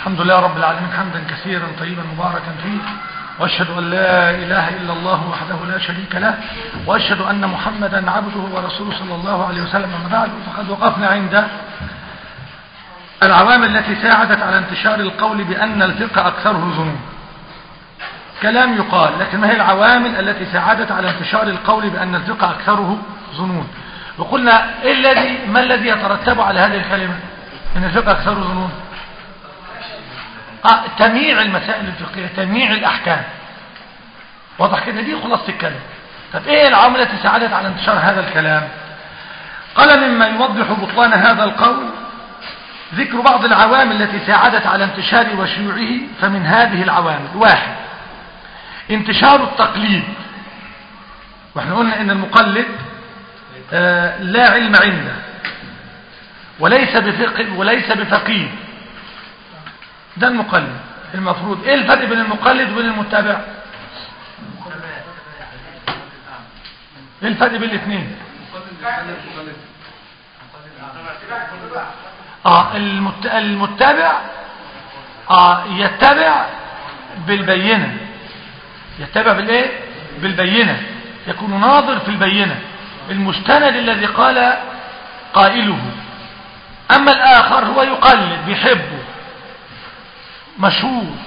الحمد لله رب العالمين حمدا كثيرا طيبا مباركا فيه واشهد ان لا اله الا الله وحده لا شريك له واشهد ان محمدا عبده ورسوله صلى الله عليه وسلم اما بعد فقد وقفنا عند العوامل التي ساعدت على انتشار القول بان الفقه اكثره ظنون كلام يقال لكن ما هي العوامل التي ساعدت على انتشار القول بان الفقه اكثره ظنون وقلنا إيه الذي ما الذي يترتب على هذه الكلمه ان الفقه اكثره ظنون آه تمييع المسائل الفقهية تمييع الأحكام واضح كده دي خلاصة الكلام طب ايه العوامل التي ساعدت على انتشار هذا الكلام قال مما يوضح بطلان هذا القول ذكر بعض العوامل التي ساعدت على انتشار وشيوعه فمن هذه العوامل واحد انتشار التقليد واحنا قلنا ان المقلد آه لا علم عنده وليس بفقه وليس بفقيه ده المقلد المفروض ايه الفرق بين المقلد وبين المتابع ايه الفرق بين الاثنين اه المت... المتابع اه يتبع بالبينة يتبع بالايه بالبينة يكون ناظر في البينة المستند الذي قال قائله اما الاخر هو يقلد بيحبه مشهور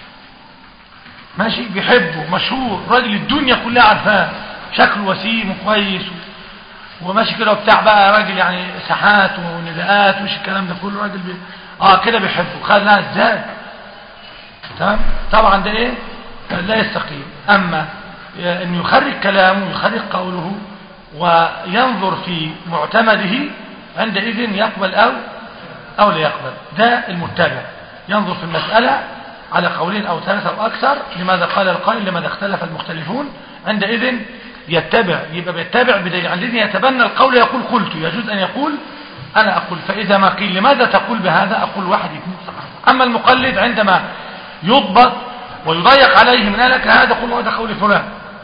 ماشي بيحبه مشهور راجل الدنيا كلها عارفاه شكله وسيم وكويس وماشي كده وبتاع بقى راجل يعني ساحات ونداءات وش الكلام ده كله راجل بي... اه كده بيحبه خدناها ازاي تمام طبعا ده ايه لا يستقيم اما انه يخرج كلامه يخرج قوله وينظر في معتمده عندئذ يقبل او او لا يقبل ده المتبع ينظر في المسألة على قولين أو ثلاثة أو أكثر لماذا قال القائل لماذا اختلف المختلفون عندئذ يتبع يبقى بيتبع بدليل عندئذ يتبنى القول يقول قلت يجوز أن يقول أنا أقول فإذا ما قيل لماذا تقول بهذا أقول واحد اثنين أما المقلد عندما يضبط ويضيق عليه من لك هذا قل هذا قول فلان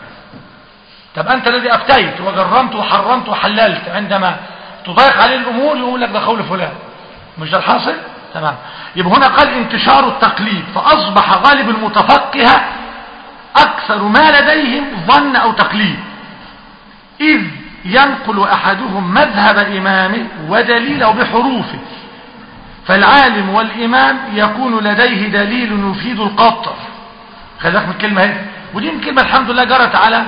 طب أنت الذي أفتيت وجرمت وحرمت وحللت عندما تضيق عليه الأمور يقول لك ده قول فلان مش ده الحاصل تمام يبقى هنا قال انتشار التقليد فأصبح غالب المتفقه أكثر ما لديهم ظن أو تقليد إذ ينقل أحدهم مذهب إمامه ودليله بحروفه فالعالم والإمام يكون لديه دليل يفيد القطع خلي من الكلمة هي ودي الكلمة الحمد لله جرت على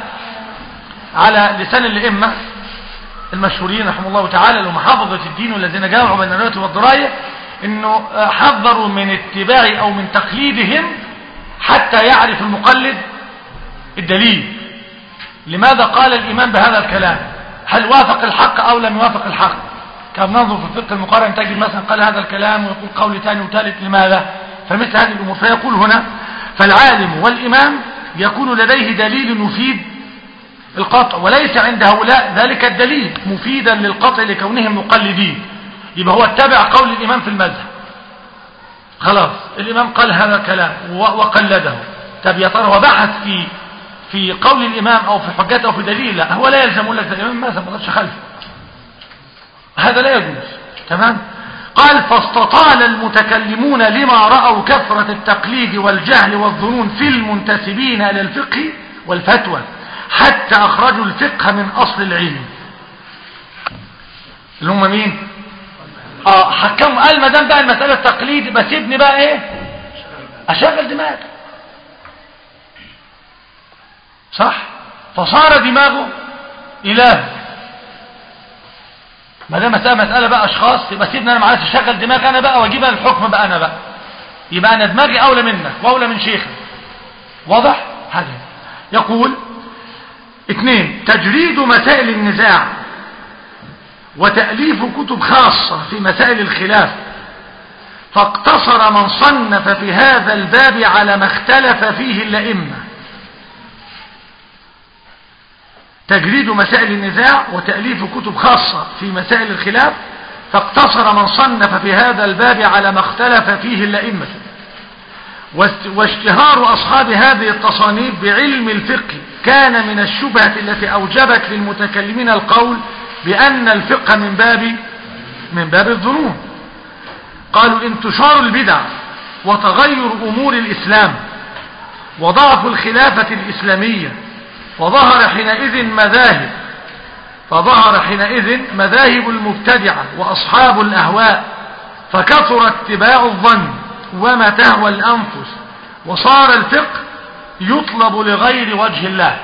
على لسان الأئمة المشهورين رحمه الله تعالى لمحافظة الدين والذين جمعوا بين الرواية والدراية انه حذروا من اتباع او من تقليدهم حتى يعرف المقلد الدليل لماذا قال الامام بهذا الكلام هل وافق الحق او لم يوافق الحق كان ننظر في الفقه المقارن تجد مثلا قال هذا الكلام ويقول قول ثاني وثالث لماذا فمثل هذه الامور فيقول هنا فالعالم والامام يكون لديه دليل يفيد القطع وليس عند هؤلاء ذلك الدليل مفيدا للقطع لكونهم مقلدين يبقى هو اتبع قول الإمام في المذهب خلاص الإمام قال هذا الكلام وقلده طب يا ترى وبحث في في قول الإمام أو في حجته أو في دليل لا هو لا يلزم لك الإمام ماذا ما قدرش خلفه هذا لا يجوز تمام قال فاستطال المتكلمون لما رأوا كثرة التقليد والجهل والظنون في المنتسبين إلى الفقه والفتوى حتى أخرجوا الفقه من أصل العلم اللي هم مين اه حكموا قال ما دام بقى المساله تقليد يبقى سيبني بقى ايه اشغل دماغي صح فصار دماغه اله ما دام مساله مساله بقى اشخاص يبقى سيبني انا معلش اشغل دماغي انا بقى واجيب الحكم بقى انا بقى يبقى انا دماغي اولى منك واولى من شيخك واضح هذا يقول اثنين تجريد مسائل النزاع وتأليف كتب خاصة في مسائل الخلاف فاقتصر من صنف في هذا الباب على ما اختلف فيه الأئمة تجريد مسائل النزاع وتأليف كتب خاصة في مسائل الخلاف فاقتصر من صنف في هذا الباب على ما اختلف فيه الأئمة واشتهار أصحاب هذه التصانيف بعلم الفقه كان من الشبهة التي أوجبت للمتكلمين القول بأن الفقه من باب من باب الظنون قالوا انتشار البدع وتغير أمور الإسلام وضعف الخلافة الإسلامية فظهر حينئذ مذاهب فظهر حينئذ مذاهب المبتدعة وأصحاب الأهواء فكثر اتباع الظن وما تهوى الأنفس وصار الفقه يطلب لغير وجه الله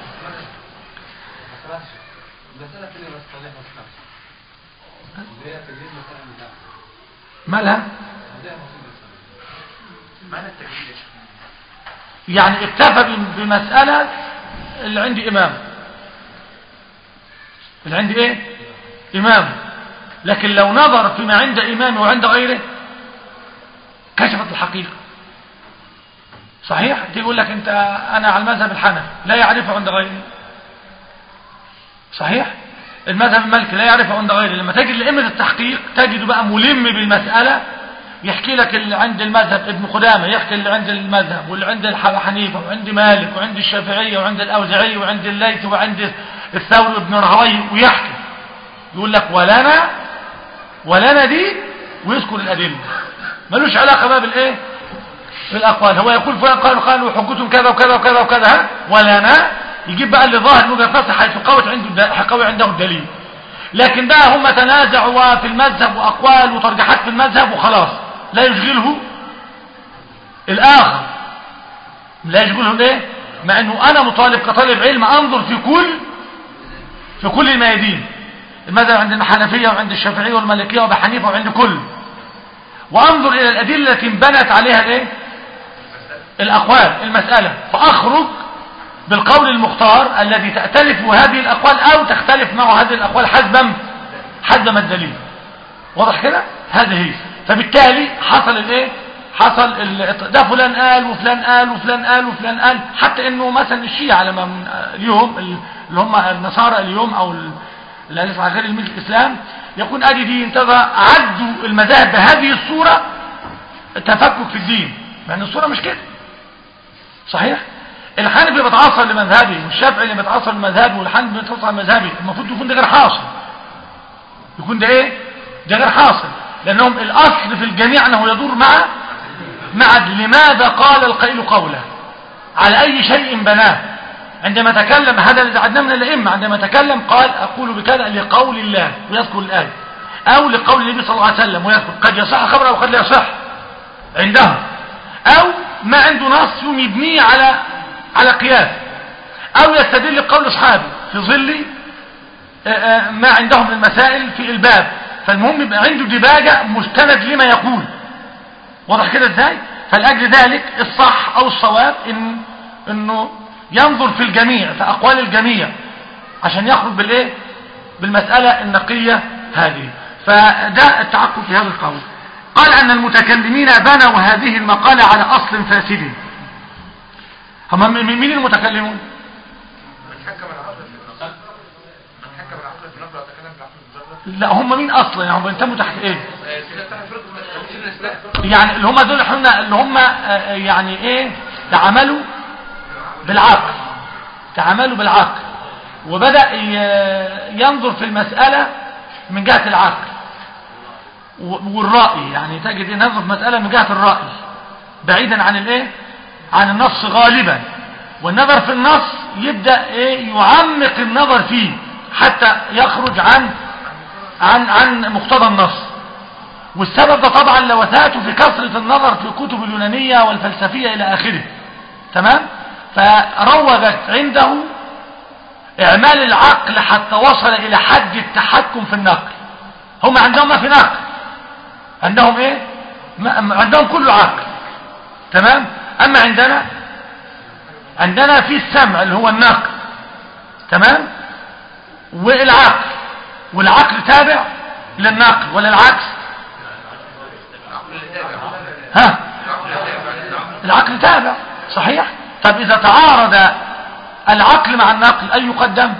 مالها يعني اكتفى بمسألة اللي عندي إمام اللي عندي إيه إمام لكن لو نظر فيما عند إمامه وعند غيره كشفت الحقيقة صحيح تقول لك انت انا على المذهب الحنفي لا يعرفه عند غيره صحيح المذهب المالكي لا يعرفه عند غيره لما تجد لأمة التحقيق تجد بقى ملم بالمسألة يحكي لك اللي عند المذهب ابن قدامة يحكي اللي عند المذهب واللي عند حنيفة وعند مالك وعند الشافعية وعند الأوزعي وعند الليث وعند الثوري وابن رهوي ويحكي يقول لك ولنا ولنا دي ويذكر الأدلة ملوش علاقة بقى بالايه بالاقوال هو يقول فلان قالوا قالوا حجتهم كذا وكذا وكذا وكذا ها ولنا يجيب بقى اللي ظاهر وجهه نظر حيث قوت عنده قوي عنده الدليل لكن بقى هم تنازعوا في المذهب واقوال وترجيحات في المذهب وخلاص لا يشغله الاخر لا يشغله الايه مع انه انا مطالب كطالب علم انظر في كل في كل الميادين المذهب عند الحنفيه وعند الشافعيه والمالكيه وابي حنيفه وعند كل وانظر الى الادله التي انبنت عليها الايه الاقوال المساله فاخرج بالقول المختار الذي تأتلف هذه الأقوال أو تختلف معه هذه الأقوال حسب حسب ما الدليل واضح كده هذه هي فبالتالي حصل الايه حصل ده فلان قال وفلان قال وفلان قال وفلان قال حتى انه مثلا الشيعة لما اليوم اللي هم النصارى اليوم او اللي يسمع غير الملك الاسلام يكون ادي دي انتبه عدوا المذاهب بهذه الصورة تفكك في الدين مع ان الصورة مش كده صحيح الحنفي بيتعصر لمذهبه والشافعي اللي بيتعصر لمذهبه والحنفي بيتعصر لمذهبه المفروض يكون ده غير حاصل يكون ده ايه ده غير حاصل لانهم الاصل في الجميع انه يدور مع مع لماذا قال القائل قوله على اي شيء بناه عندما تكلم هذا الذي عدنا من الائمه عندما تكلم قال اقول بكذا لقول الله ويذكر الايه او لقول النبي صلى الله عليه وسلم ويذكر قد يصح خبره وقد لا يصح عندهم او ما عنده نص يبنيه على على قياس او يستدل بقول اصحابه في ظل ما عندهم من المسائل في الباب فالمهم يبقى عنده دباجة مستند لما يقول واضح كده ازاي فلاجل ذلك الصح او الصواب إن انه ينظر في الجميع في اقوال الجميع عشان يخرج بالايه بالمسألة النقية هذه فده التعقل في هذا القول قال ان المتكلمين بنوا هذه المقالة على اصل فاسد هم مين المتكلمون لا هم مين اصلا يعني هم انتموا تحت ايه يعني اللي هم دول احنا اللي هم يعني ايه تعاملوا بالعقل تعاملوا بالعقل وبدأ ينظر في المسألة من جهة العقل والرأي يعني تجد ينظر في مسألة من جهة الرأي بعيدا عن الايه عن النص غالبا والنظر في النص يبدأ ايه يعمق النظر فيه حتى يخرج عن عن عن مقتضى النص والسبب ده طبعا لوثاته في كثرة النظر في الكتب اليونانية والفلسفية الى اخره تمام فروجت عنده اعمال العقل حتى وصل الى حد التحكم في النقل هم عندهم ما في نقل عندهم ايه ما عندهم كله عقل تمام اما عندنا عندنا في السمع اللي هو النقل تمام والعقل والعقل تابع للنقل ولا العكس ها العقل تابع صحيح طب اذا تعارض العقل مع النقل اي يقدم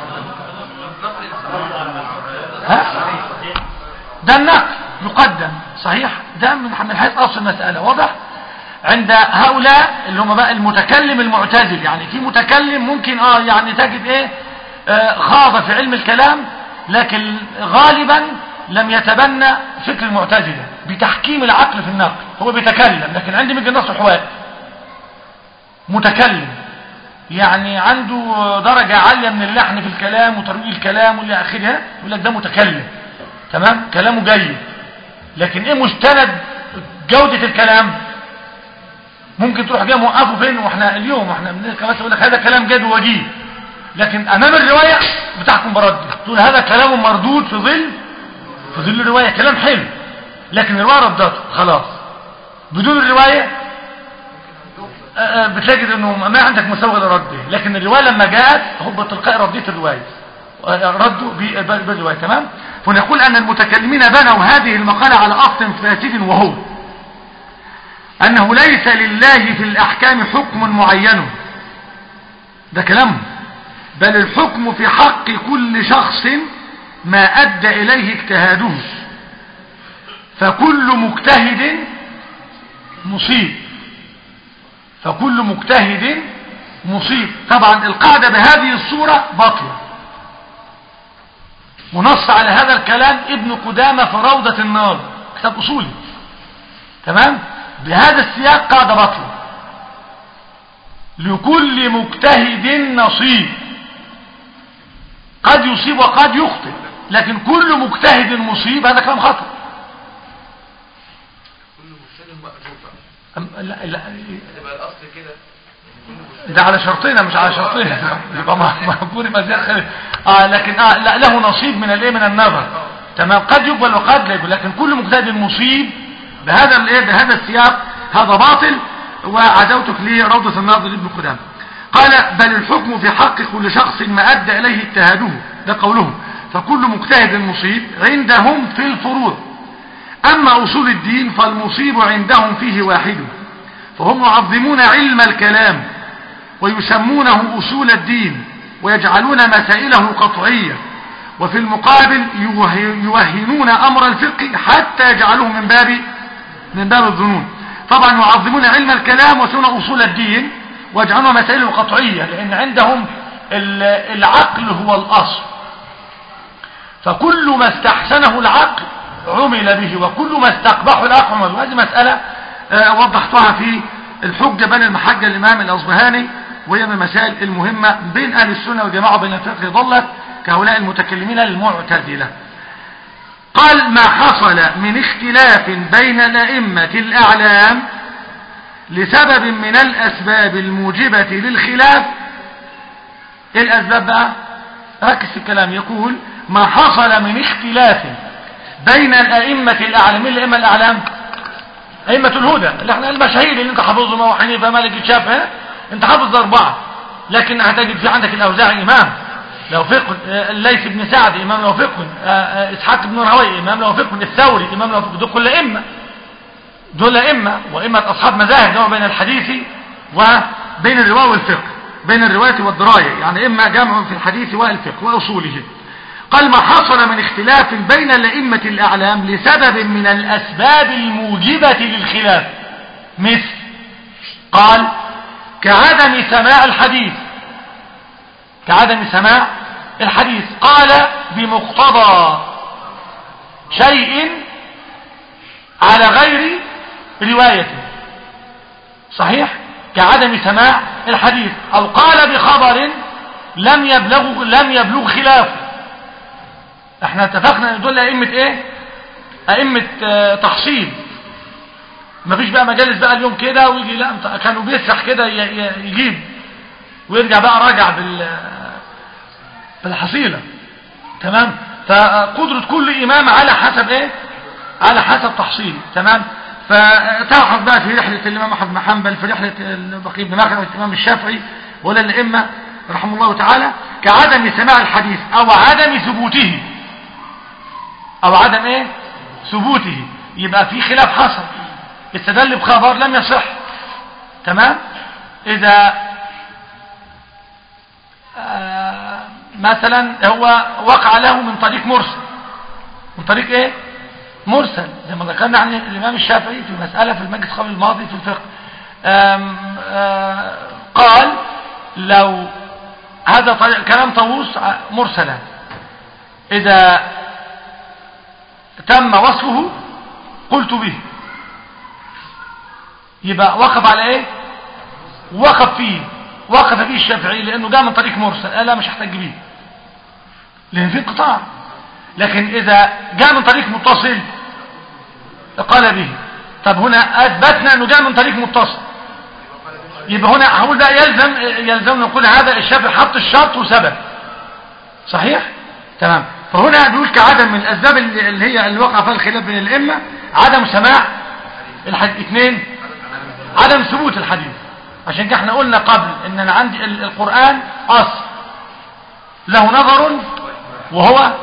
ها ده النقل يقدم صحيح ده من حيث اصل المسألة واضح عند هؤلاء اللي هم بقى المتكلم المعتزل يعني في متكلم ممكن اه يعني تجد ايه آه خاض في علم الكلام لكن غالبا لم يتبنى فكر المعتزله بتحكيم العقل في النقل هو بيتكلم لكن عندي مجي النص حوائي متكلم يعني عنده درجة عالية من اللحن في الكلام وترويج الكلام والى اخره يقول لك ده متكلم تمام كلامه جيد لكن ايه مستند جودة الكلام ممكن تروح جاي موقفه فين واحنا اليوم واحنا بس يقول لك هذا كلام جاد ووجيه لكن امام الرواية بتحكم برد تقول هذا كلام مردود في ظل في ظل الرواية كلام حلو لكن الرواية ردته خلاص بدون الرواية آه، آه، بتجد انه ما عندك مسوغ لرده لكن الرواية لما جاءت هو بتلقاء رديت الرواية آه، ردوا بالرواية تمام فنقول ان المتكلمين بنوا هذه المقالة على اصل فاسد وهو انه ليس لله في الاحكام حكم معين ده كلام بل الحكم في حق كل شخص ما ادى اليه اجتهاده فكل مجتهد مصيب فكل مجتهد مصيب طبعا القاعدة بهذه الصورة باطلة ونص على هذا الكلام ابن قدامة في روضة النار كتاب أصولي تمام بهذا السياق قاعدة باطلة لكل مجتهد نصيب قد يصيب وقد يخطئ لكن كل مجتهد مصيب هذا كلام خطأ لا لا تبقى الاصل كده ده على شرطنا مش على شرطنا يبقى مقبول مزيد اه لكن اه لا له نصيب من الايه من النظر تمام قد يقبل وقد لا يقبل لكن كل مجتهد مصيب بهذا الايه بهذا السياق هذا باطل وعدوتك لروضة الناظر ابن قدام قال بل الحكم في حق كل شخص ما ادى اليه اجتهاده ده قوله فكل مجتهد مصيب عندهم في الفروض أما أصول الدين فالمصيب عندهم فيه واحد فهم يعظمون علم الكلام ويسمونه أصول الدين ويجعلون مسائله قطعية وفي المقابل يوهنون أمر الفقه حتى يجعلوه من باب من باب الظنون طبعا يعظمون علم الكلام ويسمون أصول الدين ويجعلون مسائله قطعية لأن عندهم العقل هو الأصل فكل ما استحسنه العقل عمل به وكل ما استقبحه العقل عمل وهذه مسألة آه، وضحتها في الحجة بين المحجة الإمام الأصبهاني وهي من المسائل المهمة بين أهل السنة والجماعة وبين الفقه ضلت كهؤلاء المتكلمين المعتزلة قال ما حصل من اختلاف بين الأئمة الأعلام لسبب من الأسباب الموجبة للخلاف ايه الأسباب بقى ركز في الكلام يقول ما حصل من اختلاف بين الأئمة الأعلام مين الأئمة الأعلام أئمة الهدى اللي احنا المشاهير اللي انت حافظهم أبو حنيفة مالك الشافعي انت حافظ أربعة لكن هتجد في عندك الأوزاعي إمام لو فقه الليث بن سعد إمام لو فقه إسحاق بن راهوي إمام لو فقه الثوري إمام لو فقه دول كل أئمة دول أئمة وأئمة أصحاب مذاهب جمع بين الحديث وبين الرواية والفقه بين الرواية والدراية يعني إما جمع في الحديث والفقه وأصوله قال ما حصل من اختلاف بين الأئمة الأعلام لسبب من الأسباب الموجبة للخلاف مثل قال كعدم سماع الحديث كعدم سماع الحديث قال بمقتضى شيء على غير روايته صحيح كعدم سماع الحديث أو قال بخبر لم يبلغ لم يبلغ خلافه احنا اتفقنا ان دول ائمه ايه ائمه اه تحصيل مفيش بقى مجالس بقى اليوم كده ويجي لا كانوا بيسرح كده يجيب ويرجع بقى راجع بال بالحصيله تمام فقدرة كل إمام على حسب إيه على حسب تحصيل تمام فتلاحظ بقى في رحلة الإمام أحمد بن حنبل في رحلة البقي بن مخلد الإمام الشافعي ولا الأئمة رحمه الله تعالى كعدم سماع الحديث أو عدم ثبوته او عدم ايه ثبوته يبقى في خلاف حصل استدل بخبر لم يصح تمام اذا آه مثلا هو وقع له من طريق مرسل من طريق ايه مرسل زي ما ذكرنا عن الامام الشافعي في مسألة في المجلس قبل الماضي في الفقه آم آم قال لو هذا كلام طاووس مرسلا اذا تم وصفه قلت به يبقى وقف على ايه وقف فيه وقف فيه الشافعي لانه جاء من طريق مرسل قال لا مش هحتاج بيه لان في انقطاع لكن اذا جاء من طريق متصل قال به طب هنا اثبتنا انه جاء من طريق متصل يبقى هنا هقول بقى يلزم يلزم نقول هذا الشافعي حط الشرط وسبب صحيح تمام فهنا بيقول كعدم من الاسباب اللي اللي هي اللي وقع فيها الخلاف بين الائمه عدم سماع الحديث اثنين عدم ثبوت الحديث عشان كده احنا قلنا قبل ان انا عندي ال- القران اصل له نظر وهو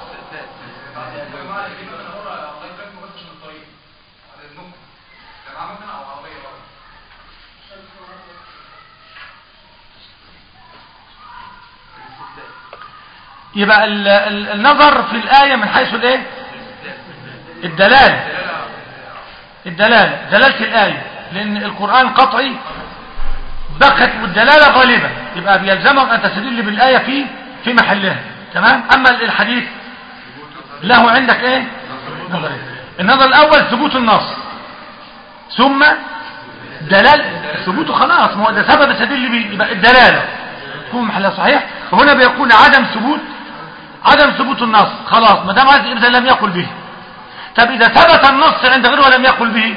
يبقى ال- ال- النظر في الآية من حيث الايه الدلالة الدلالة دلالة الآية لأن القرآن قطعي بقت والدلالة غالبة يبقى بيلزمك أن تستدل بالآية في في محلها تمام أما الحديث له عندك ايه نظرين النظر الأول ثبوت النص ثم دلال ثبوته خلاص ما هو ده سبب استدل به يبقى الدلالة تكون محلها صحيح وهنا بيكون عدم ثبوت عدم ثبوت النص خلاص ما دام عايز إذا لم يقل به طب إذا ثبت النص عند غيره ولم يقل به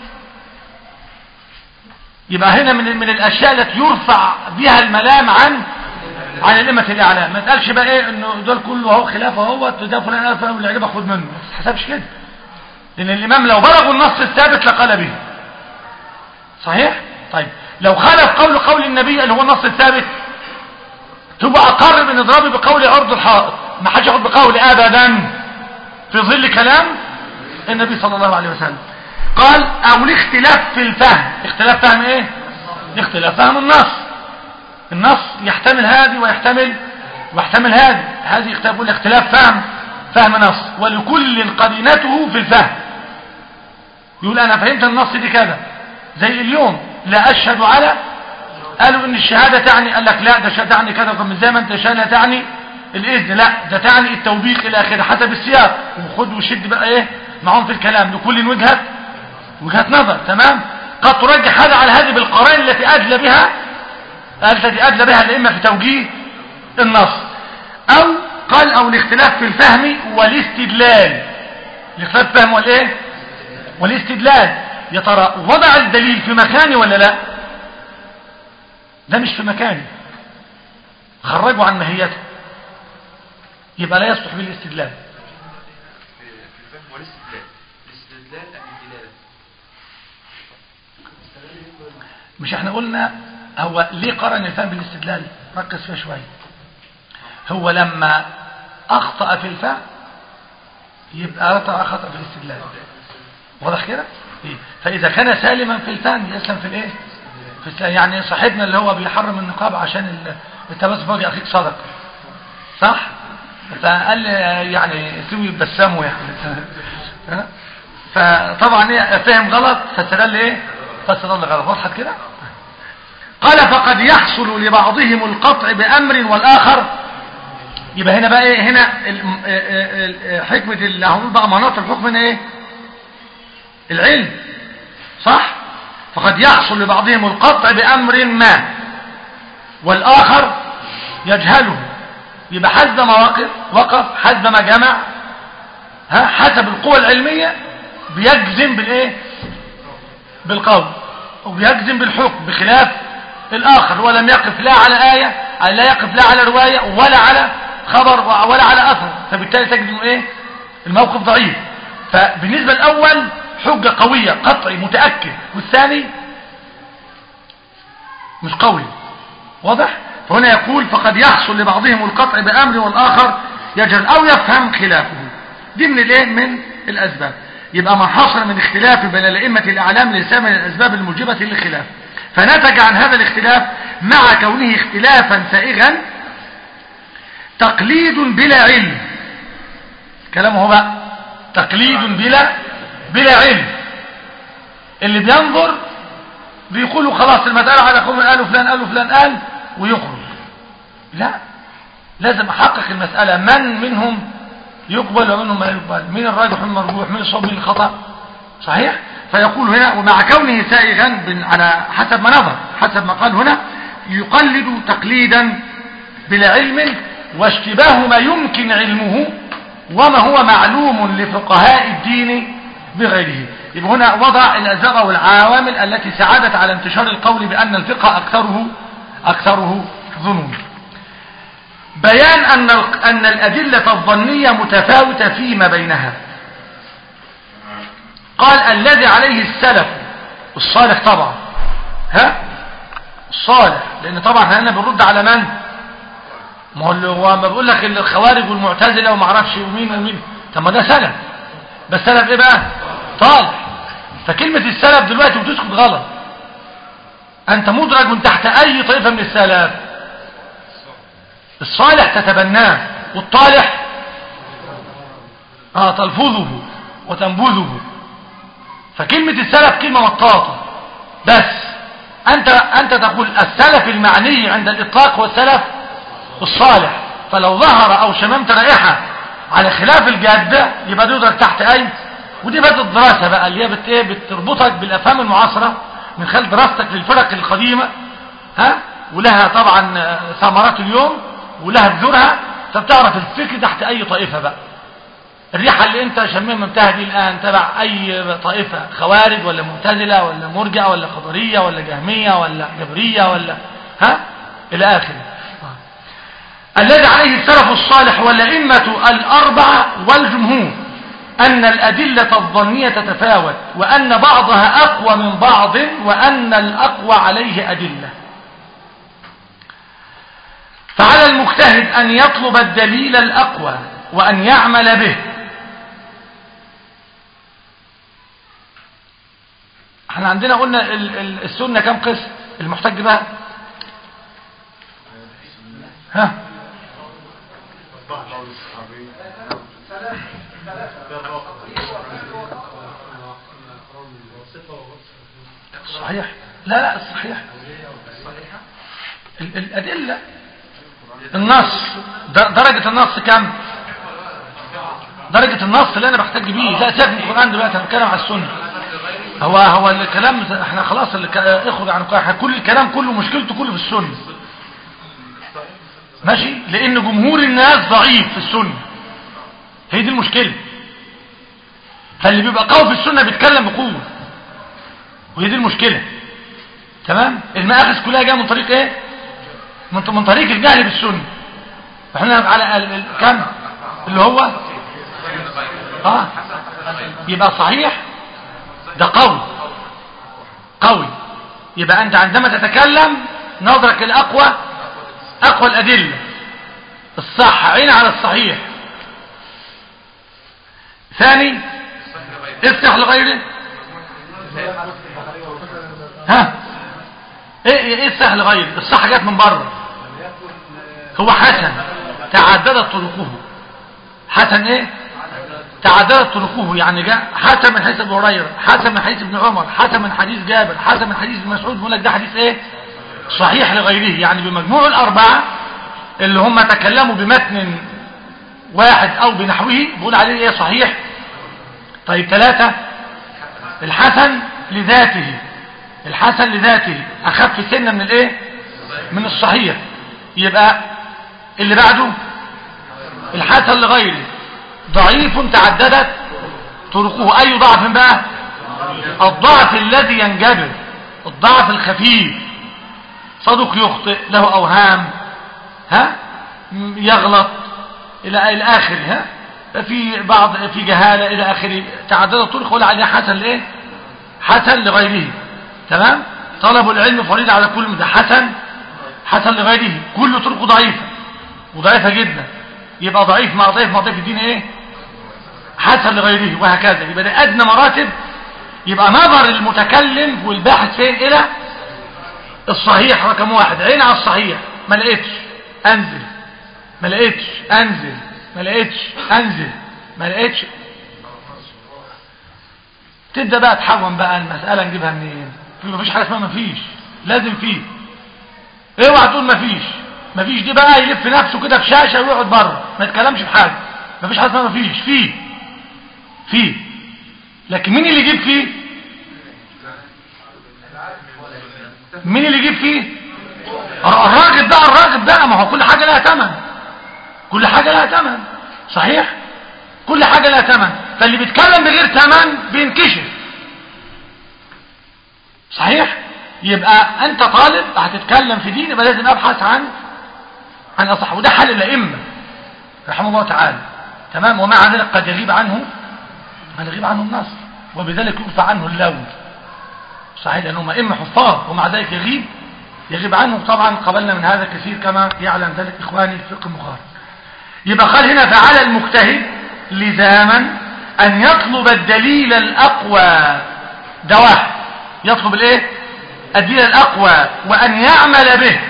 يبقى هنا من من الأشياء التي يرفع بها الملام عن عن الأئمة الإعلام ما تقالش بقى إيه إنه دول كله أهو خلاف أهو ده فلان قال فلان واللي عجبه خد منه ما تحسبش كده لأن الإمام لو بلغوا النص الثابت لقال به صحيح طيب لو خالف قول قول النبي اللي هو النص الثابت تبقى اقر من اضرابه بقول عرض الحائط ما حدش ياخد بقول ابدا في ظل كلام النبي صلى الله عليه وسلم قال او الاختلاف في الفهم اختلاف فهم ايه اختلاف فهم النص النص يحتمل هذه ويحتمل ويحتمل هذه هذه اختلاف يقول اختلاف فهم فهم نص ولكل قرينته في الفهم يقول انا فهمت النص دي كذا زي اليوم لا اشهد على قالوا ان الشهادة تعني قال لك لا ده شهادة تعني كذا طب زي ما انت الشهادة تعني الاذن لا ده تعني التوبيخ الى اخره حسب السياق وخد وشد بقى ايه معهم في الكلام لكل وجهة وجهة نظر تمام قد ترجح هذا على هذه بالقرائن التي ادلى بها التي ادلى بها الائمه في توجيه النص او قال او الاختلاف في الفهم والاستدلال الاختلاف في الفهم والايه والاستدلال يا ترى وضع الدليل في مكانه ولا لا ده مش في مكانه خرجوا عن ماهيته يبقى لا يصلح به الاستدلال في الفهم والاستدلال الاستدلال أم الدلالة مش احنا قلنا هو ليه قرن الفهم بالاستدلال ركز فيها شوية هو لما اخطأ في الفهم يبقى رتع خطأ في الاستدلال واضح كده إيه؟ فاذا كان سالما في الفهم يسلم في الايه في السلام. يعني صاحبنا اللي هو بيحرم النقاب عشان ال- التبسم في وجه اخيك صدق صح فقال لي يعني سوي بسامه يعني ها؟ فطبعا إيه فهم غلط فاستدل ايه فاستدل غلط وضحت كده قال فقد يحصل لبعضهم القطع بأمر والآخر يبقى هنا بقى ايه هنا ال- ال- ال- حكمة اللي هنقول بقى مناط الحكم هنا ايه العلم صح فقد يحصل لبعضهم القطع بأمر ما والآخر يجهله يبقى حسب ما وقف وقف حسب ما جمع ها حسب القوة العلمية بيجزم بالايه بالقول وبيجزم بالحكم بخلاف الآخر ولم يقف لا على آية لا يقف لا على رواية ولا على خبر ولا على أثر فبالتالي تجد انه ايه الموقف ضعيف فبالنسبة الأول حجة قوية قطعي متأكد والثاني مش قوي واضح فهنا يقول فقد يحصل لبعضهم القطع بأمر والآخر يجهل أو يفهم خلافه دي من الايه من الأسباب يبقى ما حصل من اختلاف بين الأئمة الأعلام ليس من الأسباب الموجبة للخلاف فنتج عن هذا الاختلاف مع كونه اختلافا سائغا تقليد بلا علم كلامه بقى تقليد بلا بلا علم اللي بينظر بيقولوا خلاص المسألة على قوم قالوا فلان قالوا فلان قال ويخرج لا لازم احقق المسألة من منهم يقبل ومنهم ما يقبل مين الراجح والمرجوح مين الصواب مين الخطأ صحيح فيقول هنا ومع كونه سائغا بن- على حسب ما نظر حسب ما قال هنا يقلد تقليدا بلا علم واشتباه ما يمكن علمه وما هو معلوم لفقهاء الدين بغيره يبقى هنا وضع الأسباب والعوامل التي ساعدت على انتشار القول بأن الفقه أكثره أكثره ظنون بيان أن ال- أن الأدلة الظنية متفاوتة فيما بينها قال الذي عليه السلف الصالح طبعا ها الصالح لأن طبعا هنا بنرد على من ما هو اللي هو ما بقول لك الخوارج والمعتزلة وما اعرفش ومين ومين طب ما ده سلف بس سلف ايه بقى طالح فكلمة السلف دلوقتي بتسكت غلط انت مدرج من تحت اي طائفة من السلف الصالح تتبناه والطالح اه تلفظه وتنبذه فكلمة السلف كلمة مطاطة بس انت انت تقول السلف المعني عند الاطلاق هو السلف الصالح فلو ظهر او شممت رائحة على خلاف الجادة يبقى ده يدرك تحت اي ودي بقى الدراسة بقى اللي هي بت ايه بتربطك بالافهام المعاصرة من خلال دراستك للفرق القديمة ها ولها طبعا آه، ثمرات اليوم ولها بذورها فبتعرف الفكر تحت اي طائفة بقى الريحة اللي انت شممتها دي الان تبع اي طائفة خوارج ولا معتزلة ولا مرجئة ولا قدرية ولا جهمية ولا جبرية ولا ها الى اخره الذي عليه السلف الصالح والأئمة الأربعة والجمهور أن الأدلة الظنية تتفاوت وأن بعضها أقوى من بعض وأن الأقوى عليه أدلة فعلى المجتهد أن يطلب الدليل الأقوى وأن يعمل به احنا عندنا قلنا ال- ال- السنة كم قسم المحتج بها ها صحيح لا لا صحيح ال- الأدلة النص د- درجة النص كم درجة النص اللي أنا بحتاج بيه لا سيبك من القرآن دلوقتي أنا بتكلم على السنة هو هو الكلام احنا خلاص اللي كا- اخرج عن القرآن كل الكلام كله مشكلته كله في السنة ماشي لأن جمهور الناس ضعيف في السنة هي دي المشكلة فاللي بيبقى قوي في السنة بيتكلم بقوة وهي دي المشكلة تمام المآخذ كلها جايه من طريق ايه من من طريق الجهل بالسنة احنا على ال- ال- كم اللي هو اه يبقى صحيح ده قوي قوي يبقى انت عندما تتكلم نظرك الاقوى اقوى الادله الصح عين على الصحيح ثاني افتح لغيره ها ايه ايه الصح لغيره الصح جت من بره هو حسن تعددت طرقه حسن ايه تعددت طرقه يعني جاء حسن من حديث ابو هريره حسن من حديث ابن عمر حسن من حديث جابر حسن من حديث ابن مسعود بيقول لك ده حديث ايه صحيح لغيره يعني بمجموع الاربعه اللي هم تكلموا بمتن واحد او بنحوه بيقول عليه ايه صحيح طيب ثلاثة الحسن لذاته الحسن لذاته اخف سنة من الايه من الصحيح يبقى اللي بعده الحسن لغيره ضعيف تعددت طرقه اي ضعف بقى الضعف الذي ينجبر الضعف الخفيف صدق يخطئ له اوهام ها م- يغلط الى الى اخره ها في بعض في جهاله الى اخره تعددت طرق ولا عليه حسن لايه حسن لغيره تمام طلب العلم فريضه على كل ده حسن حسن لغيره كل طرقه ضعيفه وضعيفه جدا يبقى ضعيف مع ضعيف مع ضعيف الدين ايه حسن لغيره وهكذا يبقى ده ادنى مراتب يبقى نظر المتكلم والباحث فين الى الصحيح رقم واحد عين على الصحيح ما لقيتش انزل ما لقيتش انزل ما لقيتش انزل ما لقيتش تبدا بقى تحون بقى المساله نجيبها منين ما فيش حاجه اسمها ما فيش لازم فيه اوعى تقول ما فيش ما فيش دي بقى يلف نفسه كده في شاشه ويقعد بره ما يتكلمش في حاجه ما فيش حاجه اسمها ما فيش فيه فيه لكن مين اللي يجيب فيه مين اللي يجيب فيه الراغب بقى الراغب بقى ما هو كل حاجة لها ثمن كل حاجة لها ثمن صحيح كل حاجة لها ثمن فاللي بيتكلم بغير ثمن بينكشف صحيح يبقى انت طالب هتتكلم في دين يبقى لازم ابحث عن عن اصح وده حل الائمه رحمه الله تعالى تمام ومع ذلك قد يغيب عنه قد يغيب عنه النص وبذلك يرفع عنه اللوم صحيح لانهم ائمه حفاظ ومع ذلك يغيب يغيب عنه طبعا قبلنا من هذا كثير كما يعلم ذلك اخواني في فقه المخالف يبقى قال هنا فعلى المجتهد لزاما ان يطلب الدليل الاقوى ده واحد يطلب الايه الدليل الاقوى وان يعمل به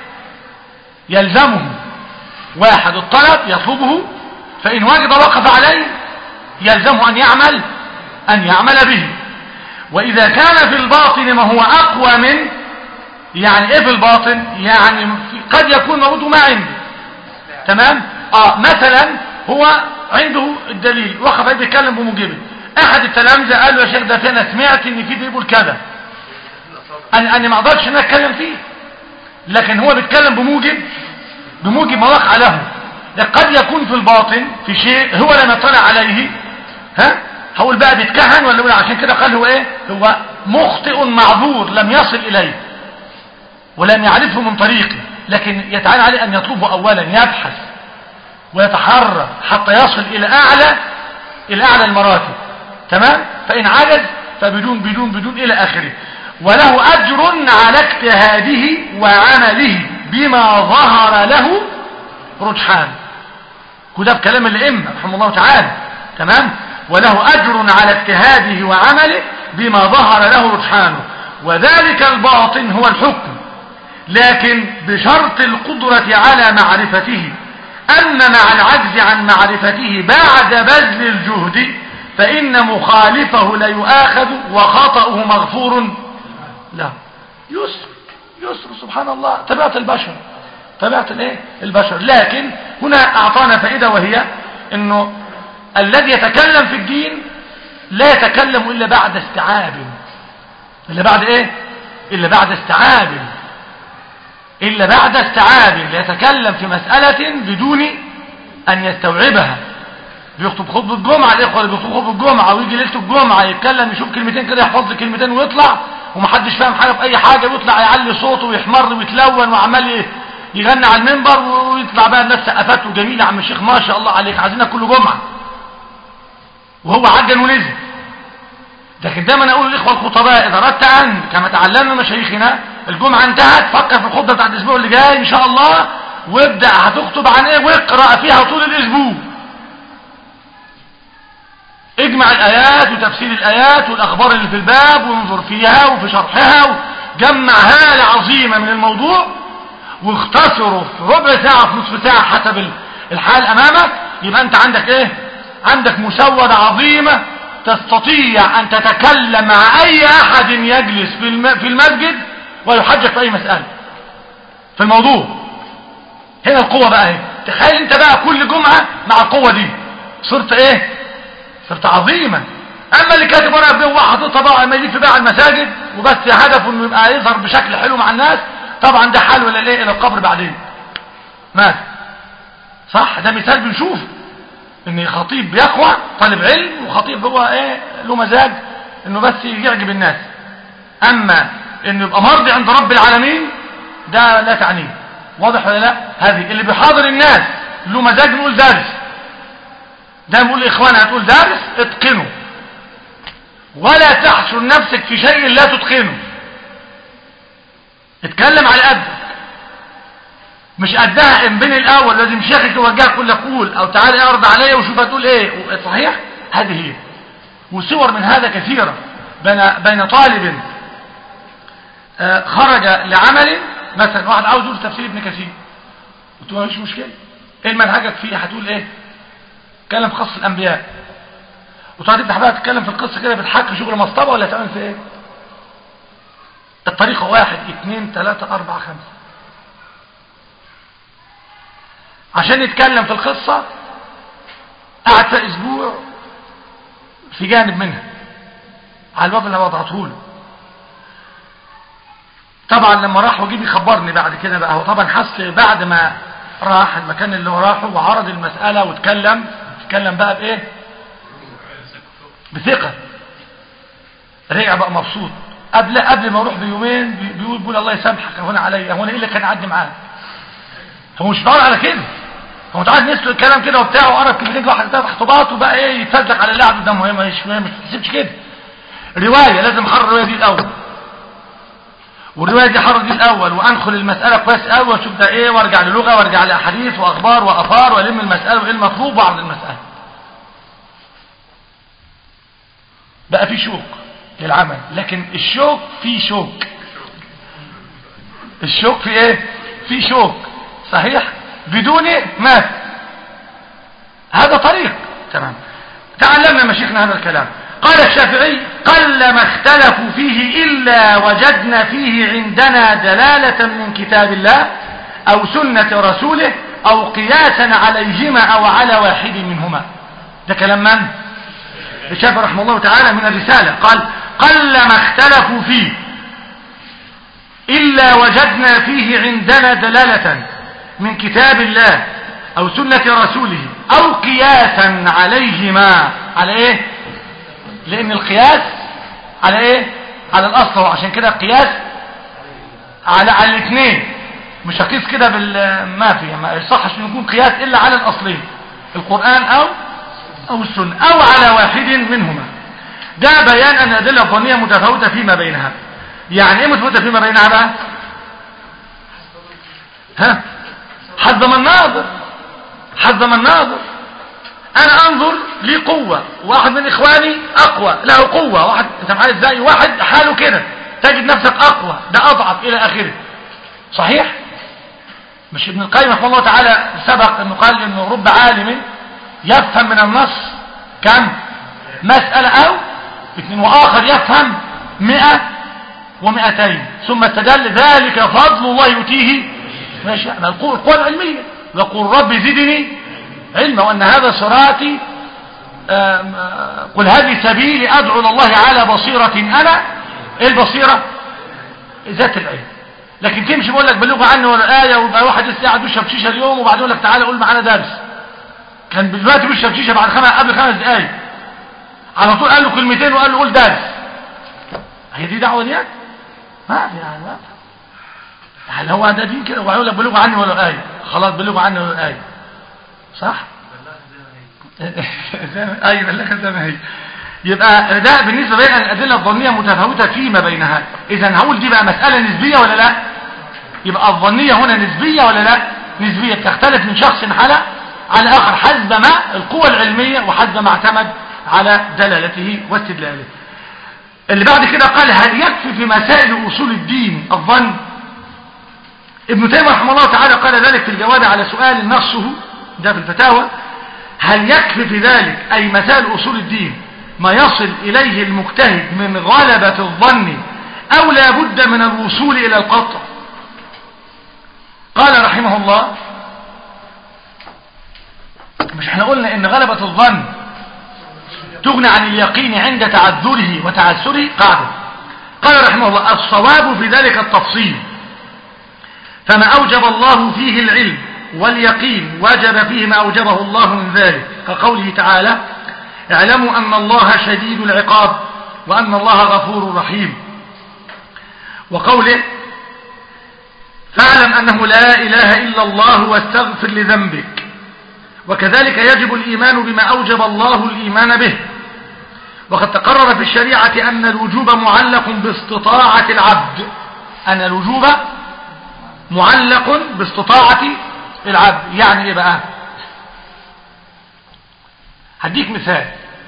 يلزمه واحد الطلب يطلبه فان وجد وقف عليه يلزمه ان يعمل ان يعمل به واذا كان في الباطن ما هو اقوى من يعني ايه في الباطن يعني قد يكون موجود ما عنده تمام اه مثلا هو عنده الدليل وقف بيتكلم بموجبه احد التلامذه قال له يا شيخ ده انا سمعت ان في بيقول كذا انا انا ما اقدرش ان اتكلم فيه لكن هو بيتكلم بموجب بموجب ما وقع له قد يكون في الباطن في شيء هو لم يطلع عليه ها هقول بقى بيتكهن ولا ولا عشان كده قال هو ايه هو مخطئ معذور لم يصل اليه ولم يعرفه من طريقه لكن يتعين عليه ان يطلبه اولا يبحث ويتحرى حتى يصل الى اعلى الى اعلى المراتب تمام فان عجز فبدون بدون بدون الى اخره وله اجر على اجتهاده وعمله بما ظهر له رجحان كده بكلام الائمه رحمه الله تعالى تمام وله اجر على اجتهاده وعمله بما ظهر له رجحانه وذلك الباطن هو الحكم لكن بشرط القدرة على معرفته أما مع العجز عن معرفته بعد بذل الجهد فإن مخالفه لا يؤاخذ وخطأه مغفور له يسر يسر سبحان الله تبعت البشر تبعت الايه البشر لكن هنا أعطانا فائدة وهي أنه الذي يتكلم في الدين لا يتكلم إلا بعد استيعاب إلا بعد إيه إلا بعد استيعاب إلا بعد استيعاب يتكلم في مسألة بدون أن يستوعبها بيخطب خطبة الجمعة الإخوة اللي بيخطب خطبة الجمعة ويجي ليلة الجمعة يتكلم يشوف كلمتين كده يحفظ لي كلمتين ويطلع ومحدش فاهم حاجة في أي حاجة ويطلع يعلي صوته ويحمر ويتلون وعمال يغني على المنبر ويطلع بقى الناس سقفاته جميلة عم الشيخ ما شاء الله عليك عايزينها كل جمعة وهو عجن ونزل لكن دايما اقول للاخوه الخطباء اذا اردت ان كما تعلمنا مشايخنا الجمعه انتهت فكر في الخطبه بتاعت الاسبوع اللي جاي ان شاء الله وابدا هتخطب عن ايه واقرا فيها طول الاسبوع اجمع الايات وتفسير الايات والاخبار اللي في الباب وانظر فيها وفي شرحها وجمع هاله عظيمه من الموضوع واختصره في ربع ساعه في نصف ساعه حسب الحال امامك يبقى انت عندك ايه عندك مسوده عظيمه تستطيع أن تتكلم مع أي أحد يجلس في المسجد ويحجك في أي مسألة في الموضوع هنا القوة بقى اهي تخيل انت بقى كل جمعة مع القوة دي صرت ايه صرت عظيمة اما اللي كاتب ورقه بيه وحاططها بقى ما يلف بقى على المساجد وبس هدفه انه يبقى يظهر بشكل حلو مع الناس طبعا ده حال ولا ايه الى القبر بعدين مات صح ده مثال بنشوفه ان خطيب بيقوى طالب علم وخطيب هو ايه له مزاج انه بس يعجب الناس اما انه يبقى مرضي عند رب العالمين ده لا تعنيه واضح ولا لا هذه اللي بيحاضر الناس له مزاج نقول درس ده بيقول لاخواني هتقول درس اتقنه ولا تحشر نفسك في شيء لا تتقنه اتكلم على قدك مش قدها ان بين الاول لازم شيخك يوجهك يقول لك قول او تعالى اعرض عليا وشوف هتقول ايه صحيح هذه هي وصور من هذا كثيرة بين بين طالب آه خرج لعمل مثلا واحد عاوز يقول تفسير ابن كثير قلت له مش مشكله ايه منهجك فيه هتقول ايه اتكلم في قصص الانبياء وتقعد تفتح بقى تتكلم في القصه كده بتحكي شغل مصطبه ولا تعمل في ايه الطريقه واحد اثنين ثلاثة أربعة خمسة عشان يتكلم في القصة قعد في اسبوع في جانب منها على الباب اللي وضعته له طبعا لما راح وجيب يخبرني بعد كده بقى هو طبعا حس بعد ما راح المكان اللي هو راحه وعرض المسألة واتكلم اتكلم بقى بايه بثقة رجع بقى مبسوط قبل قبل ما اروح بيومين بي- بيقول بيقول الله يسامحك هنا عليا هو انا ايه اللي كان عدي معاه هو مش دور على كده هو انت عايز نسل الكلام كده وبتاع وقرب كلمتين واحد ثلاث خطوبات وبقى ايه يتفزلك على اللعب ده مهم مش مش تحسبش كده روايه لازم احرر الروايه دي الاول والروايه دي احرر دي الاول وانخل المساله كويس قوي واشوف ده ايه وارجع للغه وارجع لاحاديث واخبار واثار والم المساله وايه المطلوب واعرض المساله بقى في شوق للعمل لكن الشوق فيه شوق الشوق في ايه في شوق صحيح بدونه مات هذا طريق تمام تعلمنا مشيخنا هذا الكلام قال الشافعي قل ما اختلفوا فيه إلا وجدنا فيه عندنا دلالة من كتاب الله أو سنة رسوله أو قياسا عليهما أو على واحد منهما ده كلام من؟ الشافعي رحمه الله تعالى من الرسالة قال قل ما اختلفوا فيه إلا وجدنا فيه عندنا دلالة من كتاب الله أو سنة رسوله أو قياسا عليهما على إيه لأن القياس على إيه على الأصل عشان كده قياس على على الاثنين مش هقيس كده بال ما في ما يصحش انه يكون قياس إلا على الأصلين القرآن أو أو السنة أو على واحد منهما ده بيان أن الأدلة الظنية متفاوتة فيما بينها يعني إيه متفاوتة فيما بينها بقى ها حسب من ناظر حسب من ناظر انا انظر لي قوة واحد من اخواني اقوى له قوة واحد انت معايا ازاي واحد حاله كده تجد نفسك اقوى ده اضعف الى اخره صحيح مش ابن القيم رحمه الله تعالى سبق انه قال انه رب عالم يفهم من النص كم مسألة او اثنين واخر يفهم مئة ومئتين ثم استدل ذلك فضل الله يؤتيه ما يشاء القوة القوة العلمية يقول رب زدني علما وأن هذا صراطي آم، آه، قل هذه سبيلي أدعو إلى الله على بصيرة أنا إيه البصيرة ذات العلم لكن تمشي بقول لك بلغوا عني ولا آية ويبقى واحد لسه قاعد بيشرب شيشة اليوم وبعدين يقول لك تعالى قول معانا درس كان دلوقتي بيشرب شيشة بعد خمس قبل خمس دقايق على طول قال له كلمتين وقال له قول درس هي دي دعوة ديت ما في يعني ما في هل هو ده دين كده وهيقول لك بلغوا عني ولا آية خلاص بلغوا عني ولا آية صح ايوه بلغها زي ما هي يبقى ده بالنسبة بين الأدلة الظنية متفاوتة فيما بينها إذا هقول دي بقى مسألة نسبية ولا لا يبقى الظنية هنا نسبية ولا لا نسبية بتختلف من شخص على على آخر حسب ما القوة العلمية وحسب ما اعتمد على دلالته واستدلاله اللي بعد كده قال هل يكفي في مسائل أصول الدين الظن ابن تيمية رحمه الله تعالى قال ذلك في الجواب على سؤال نصه ده في الفتاوى هل يكفي في ذلك أي مسائل أصول الدين ما يصل إليه المجتهد من غلبة الظن أو لا بد من الوصول إلى القطع قال رحمه الله مش احنا قلنا ان غلبة الظن تغني عن اليقين عند تعذره وتعسره قاعدة قال رحمه الله الصواب في ذلك التفصيل فما أوجب الله فيه العلم واليقين وجب فيه ما أوجبه الله من ذلك كقوله تعالى اعلموا أن الله شديد العقاب وأن الله غفور رحيم وقوله فاعلم أنه لا إله إلا الله واستغفر لذنبك وكذلك يجب الإيمان بما أوجب الله الإيمان به وقد تقرر في الشريعة أن الوجوب معلق باستطاعة العبد أن الوجوب معلق باستطاعة العبد يعني ايه بقى هديك مثال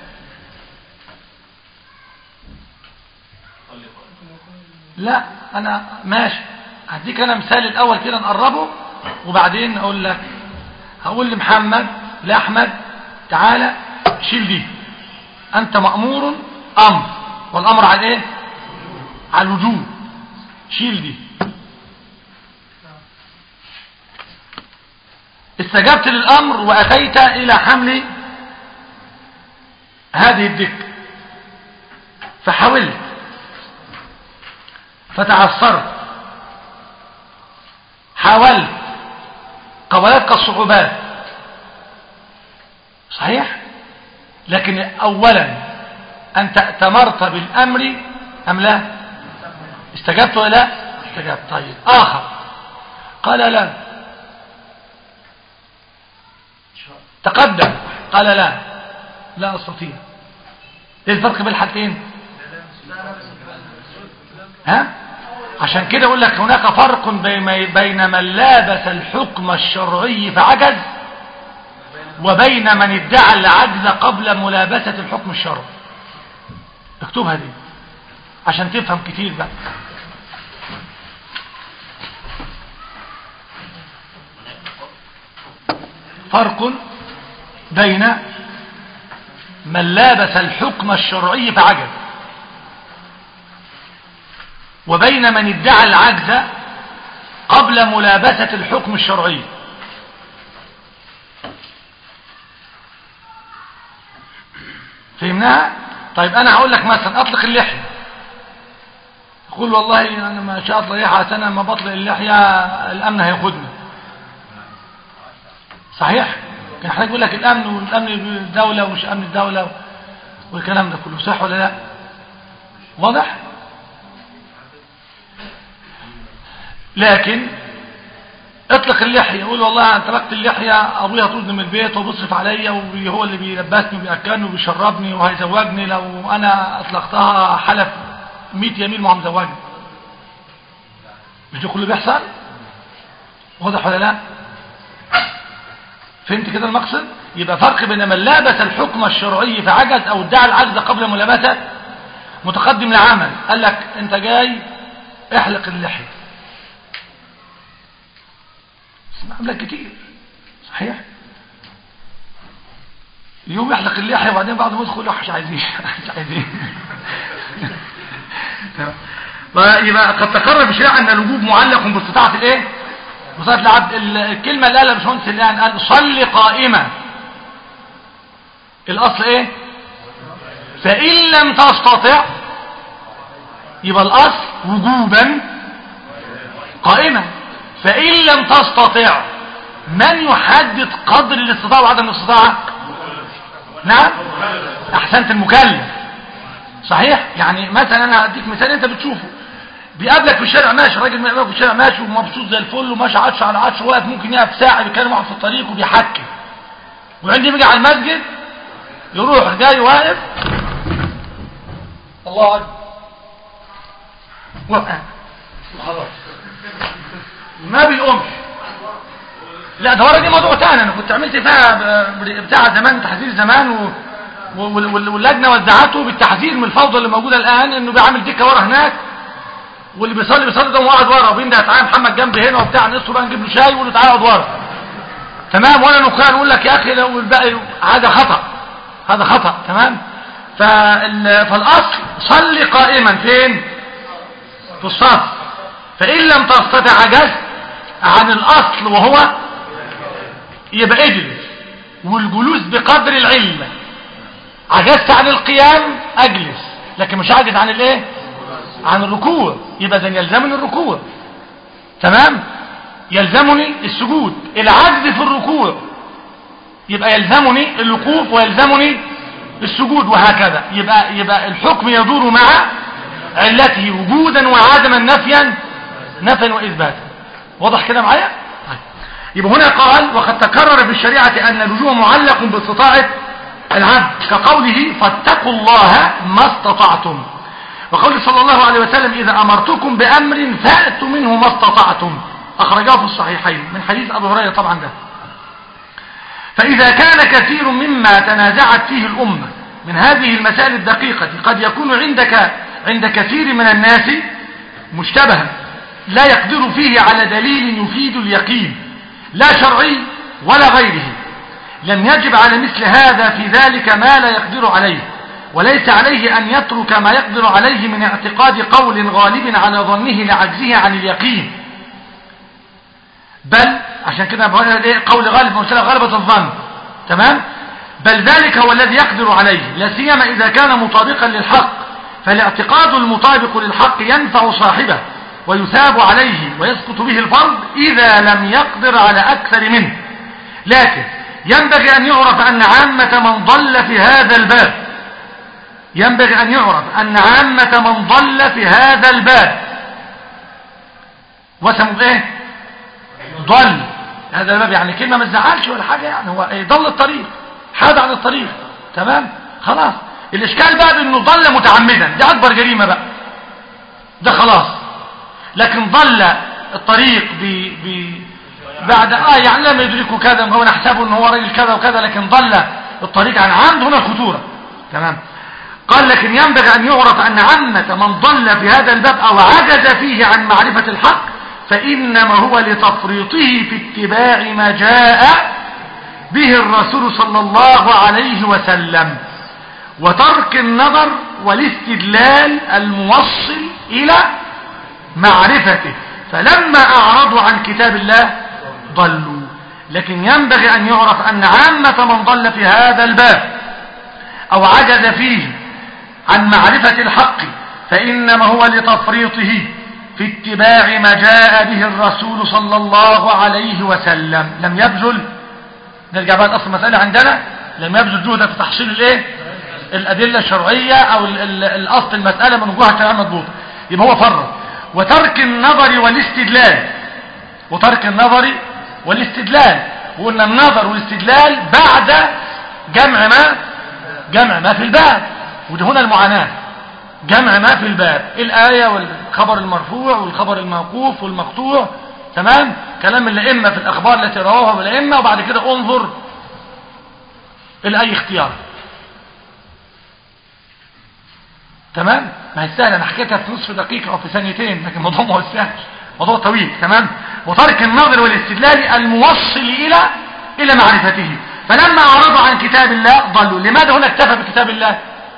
لا انا ماشي هديك انا مثال الاول كده نقربه وبعدين اقول لك هقول لمحمد لاحمد تعالى شيل دي انت مأمور امر والامر على ايه على الوجوب شيل دي استجبت للأمر وأتيت إلى حمل هذه الدكة فحاولت فتعثرت حاولت قابلتك الصعوبات صحيح لكن اولا انت ائتمرت بالامر ام لا استجبت ولا لا استجبت طيب اخر قال لا تقدم قال لا لا استطيع ايه الفرق بين الحالتين ها عشان كده اقول لك هناك فرق بين بين من لابس الحكم الشرعي فعجز وبين من ادعى العجز قبل ملابسة الحكم الشرعي اكتبها دي عشان تفهم كتير بقى فرق بين من لابس الحكم الشرعي فعجز وبين من ادعى العجز قبل ملابسة الحكم الشرعي فهمناها طيب انا هقول لك مثلا اطلق اللحية تقول والله انا ما شاء الله لحية سنة ما بطلق اللحية الامن هياخدني صحيح كان حضرتك بيقول لك الامن والامن الدولة ومش امن الدولة والكلام ده كله صح ولا لا واضح لكن اطلق اللحية يقول والله انا تركت اللحية ابويا هتوزني من البيت وبيصرف عليا وهو اللي بيلبسني وبيأكلني وبيشربني وهيزوجني لو انا اطلقتها حلف 100 يمين ما هو مزوجني مش ده كله بيحصل واضح ولا لا فهمت كده المقصد يبقى فرق بين من لابس الحكم الشرعي فعجز او ادعى العجز قبل ملابسه متقدم لعمل قال لك انت جاي احلق اللحيه اسمع لك كتير صحيح يوم يحلق اللحيه وبعدين بعد ما يدخل مش عايزين مش عايزين يبقى قد تقرر بشريعه ان الوجوب معلق باستطاعه الايه بصفة العبد الكلمة اللي قالها باشمهندس الآن قال صل قائمة الأصل إيه فإن لم تستطع يبقى الأصل وجوبا قائمة فإن لم تستطع من يحدد قدر الاستطاعة وعدم الاستطاعة نعم أحسنت المكلف صحيح يعني مثلا أنا هديك مثال أنت بتشوفه بيقابلك في الشارع ماشي راجل بيقابلك في الشارع ماشي ومبسوط زي الفل وماشي عطش على عطش واقف ممكن يقف ساعه بيتكلم واحد في الطريق وبيحكي وعندي بيجي على المسجد يروح جاي واقف الله اكبر وقف وخلاص ما بيقومش لا ده ورا دي موضوع تاني انا كنت عملت فيها بتاع زمان تحذير زمان و... واللجنه وزعته بالتحذير من الفوضى اللي موجوده الان انه بيعمل دكه ورا هناك واللي بيصلي بيصلي ده وقعد ورا وبين تعالى محمد جنبي هنا وبتاع نصه بقى نجيب له شاي ويقول له تعالى اقعد ورا تمام وانا نقال اقول لك يا اخي لو الباقي هذا خطا هذا خطا تمام فال... فالاصل صلي قائما فين في الصف فان لم تستطع عجزت عن الاصل وهو يبقى اجلس والجلوس بقدر العلة عجزت عن القيام اجلس لكن مش عاجز عن الايه عن الركوع يبقى اذا يلزمني الركوع تمام يلزمني السجود العجز في الركوع يبقى يلزمني الوقوف ويلزمني السجود وهكذا يبقى يبقى الحكم يدور مع علته وجودا وعدما نفيا نفيا واثباتا واضح كده معايا طيب. يبقى هنا قال وقد تكرر في الشريعه ان اللجوء معلق باستطاعه العبد كقوله فاتقوا الله ما استطعتم وقول صلى الله عليه وسلم إذا أمرتكم بأمر فأتوا منه ما استطعتم أخرجاه في الصحيحين من حديث أبو هريرة طبعا ده فإذا كان كثير مما تنازعت فيه الأمة من هذه المسائل الدقيقة قد يكون عندك عند كثير من الناس مشتبها لا يقدر فيه على دليل يفيد اليقين لا شرعي ولا غيره لم يجب على مثل هذا في ذلك ما لا يقدر عليه وليس عليه أن يترك ما يقدر عليه من اعتقاد قول غالب على ظنه لعجزه عن اليقين بل عشان كده قول غالب مثلا غلبة الظن تمام بل ذلك هو الذي يقدر عليه لا سيما إذا كان مطابقا للحق فالاعتقاد المطابق للحق ينفع صاحبه ويثاب عليه ويسقط به الفرض إذا لم يقدر على أكثر منه لكن ينبغي أن يعرف أن عامة من ضل في هذا الباب ينبغي أن يعرف أن عامة من ضل في هذا الباب وسموا ايه ضل هذا الباب يعني كلمة ما تزعلش ولا حاجة يعني هو ايه ضل الطريق حاد عن الطريق تمام خلاص الاشكال بقى بانه ضل متعمدا دي اكبر جريمة بقى ده خلاص لكن ضل الطريق ب ب بعد اه يعني لم يدركه كذا هو نحسبه ان هو راجل كذا وكذا لكن ضل الطريق عن عمد هنا الخطورة تمام قال لكن ينبغي ان يعرف ان عامة من ضل في هذا الباب او عجز فيه عن معرفة الحق فانما هو لتفريطه في اتباع ما جاء به الرسول صلى الله عليه وسلم وترك النظر والاستدلال الموصل الى معرفته فلما اعرضوا عن كتاب الله ضلوا لكن ينبغي ان يعرف ان عامة من ضل في هذا الباب او عجز فيه عن معرفة الحق فانما هو لتفريطه في اتباع ما جاء به الرسول صلى الله عليه وسلم لم يبذل نرجع بقى الاصل المسألة عندنا لم يبذل جهدا في تحصيل الايه الادلة الشرعية او ال ال الاصل المسألة من وجوه كلام مضبوط يبقى هو فرط وترك النظر والاستدلال وترك النظر والاستدلال وقلنا النظر والاستدلال بعد جمع ما جمع ما في الباب وده هنا المعاناة جمع ما في الباب الآية والخبر المرفوع والخبر الموقوف والمقطوع تمام كلام الأئمة في الأخبار التي رواها الأئمة وبعد كده انظر إلى أي اختيار تمام ما هي سهلة أنا حكيتها في نصف دقيقة أو في ثانيتين لكن الموضوع ما هو سهل موضوع طويل تمام وترك النظر والاستدلال الموصل إلى إلى معرفته فلما أعرضوا عن كتاب الله ضلوا لماذا هنا اكتفى بكتاب الله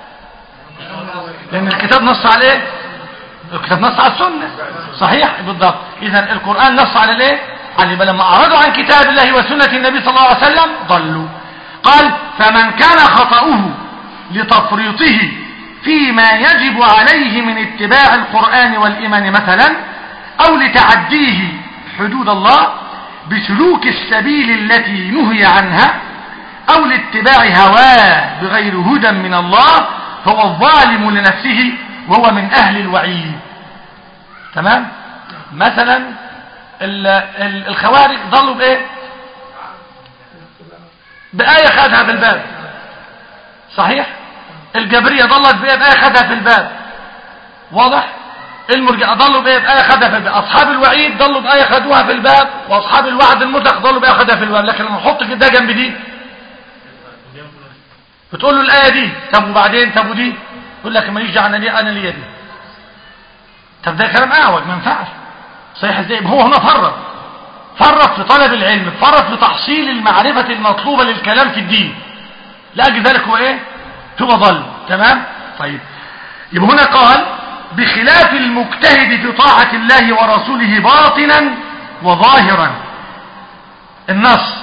لأن الكتاب نص على ايه الكتاب نص على السنة صحيح بالضبط إذا القرآن نص على الايه على لما أعرضوا عن كتاب الله وسنة النبي صلى الله عليه وسلم ضلوا قال فمن كان خطأه لتفريطه فيما يجب عليه من اتباع القرآن والإيمان مثلا أو لتعديه حدود الله بسلوك السبيل التي نهي عنها أو لاتباع هواه بغير هدى من الله هو الظالم لنفسه وهو من أهل الوعيد تمام مثلا ال ال الخوارج ضلوا بإيه بآية خدها في الباب صحيح الجبرية ضلت بإيه بآية خدها في الباب واضح المرجع ضلوا بإيه بآية خدها في الباب أصحاب الوعيد ضلوا بآية خدوها في الباب وأصحاب الوعد المطلق ضلوا بآية خدها في الباب لكن لما نحط ده جنب دي بتقول له الآية دي طب وبعدين طب ودي يقول لك ماليش دعوه انا ليه انا ليا دي طب ده كلام اعوج ما ينفعش صحيح ازاي هو هنا فرط فرط في طلب العلم فرط في تحصيل المعرفة المطلوبة للكلام في الدين لأجل ذلك هو ايه هو ضل تمام طيب يبقى هنا قال بخلاف المجتهد في طاعة الله ورسوله باطنا وظاهرا النص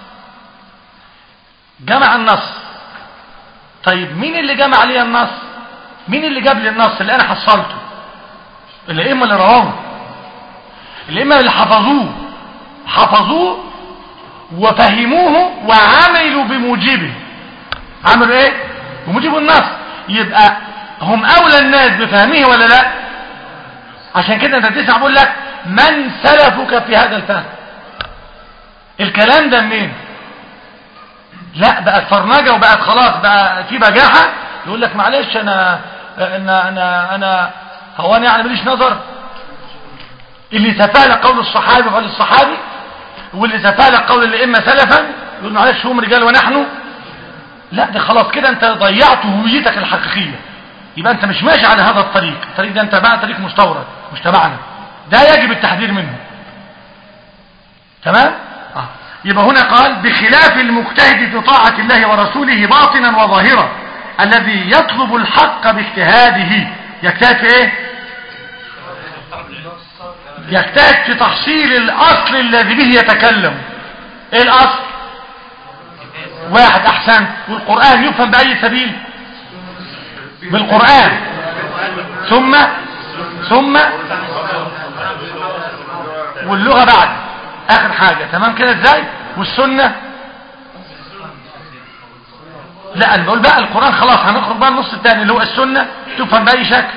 جمع النص طيب مين اللي جمع لي النص مين اللي جاب لي النص اللي انا حصلته الائمه اللي رواه الائمه اللي حفظوه حفظوه وفهموه وعملوا بموجبه عملوا ايه بموجب النص يبقى هم اولى الناس بفهمه ولا لا عشان كده انت تسمع بقول لك من سلفك في هذا الفهم الكلام ده منين لا بقت فرنجة وبقت خلاص بقى في بجاحة يقول لك معلش انا انا انا انا هو انا يعني ماليش نظر اللي تفالى قول الصحابي وقول الصحابي واللي تفالى قول الائمه سلفا يقول معلش هم رجال ونحن لا ده خلاص كده انت ضيعت هويتك الحقيقيه يبقى انت مش ماشي على هذا الطريق الطريق ده انت بقى طريق مستورد مش تبعنا ده يجب التحذير منه تمام اه يبقى هنا قال بخلاف المجتهد في طاعة الله ورسوله باطنا وظاهرا الذي يطلب الحق باجتهاده يجتهد في ايه يجتهد في تحصيل الاصل الذي به يتكلم ايه الاصل واحد احسن والقرآن يفهم بأي سبيل بالقرآن ثم ثم واللغة بعد اخر حاجة تمام كده ازاي والسنة لا انا بقول بقى القرآن خلاص هنخرج بقى النص الثاني اللي هو السنة تفهم بأي شكل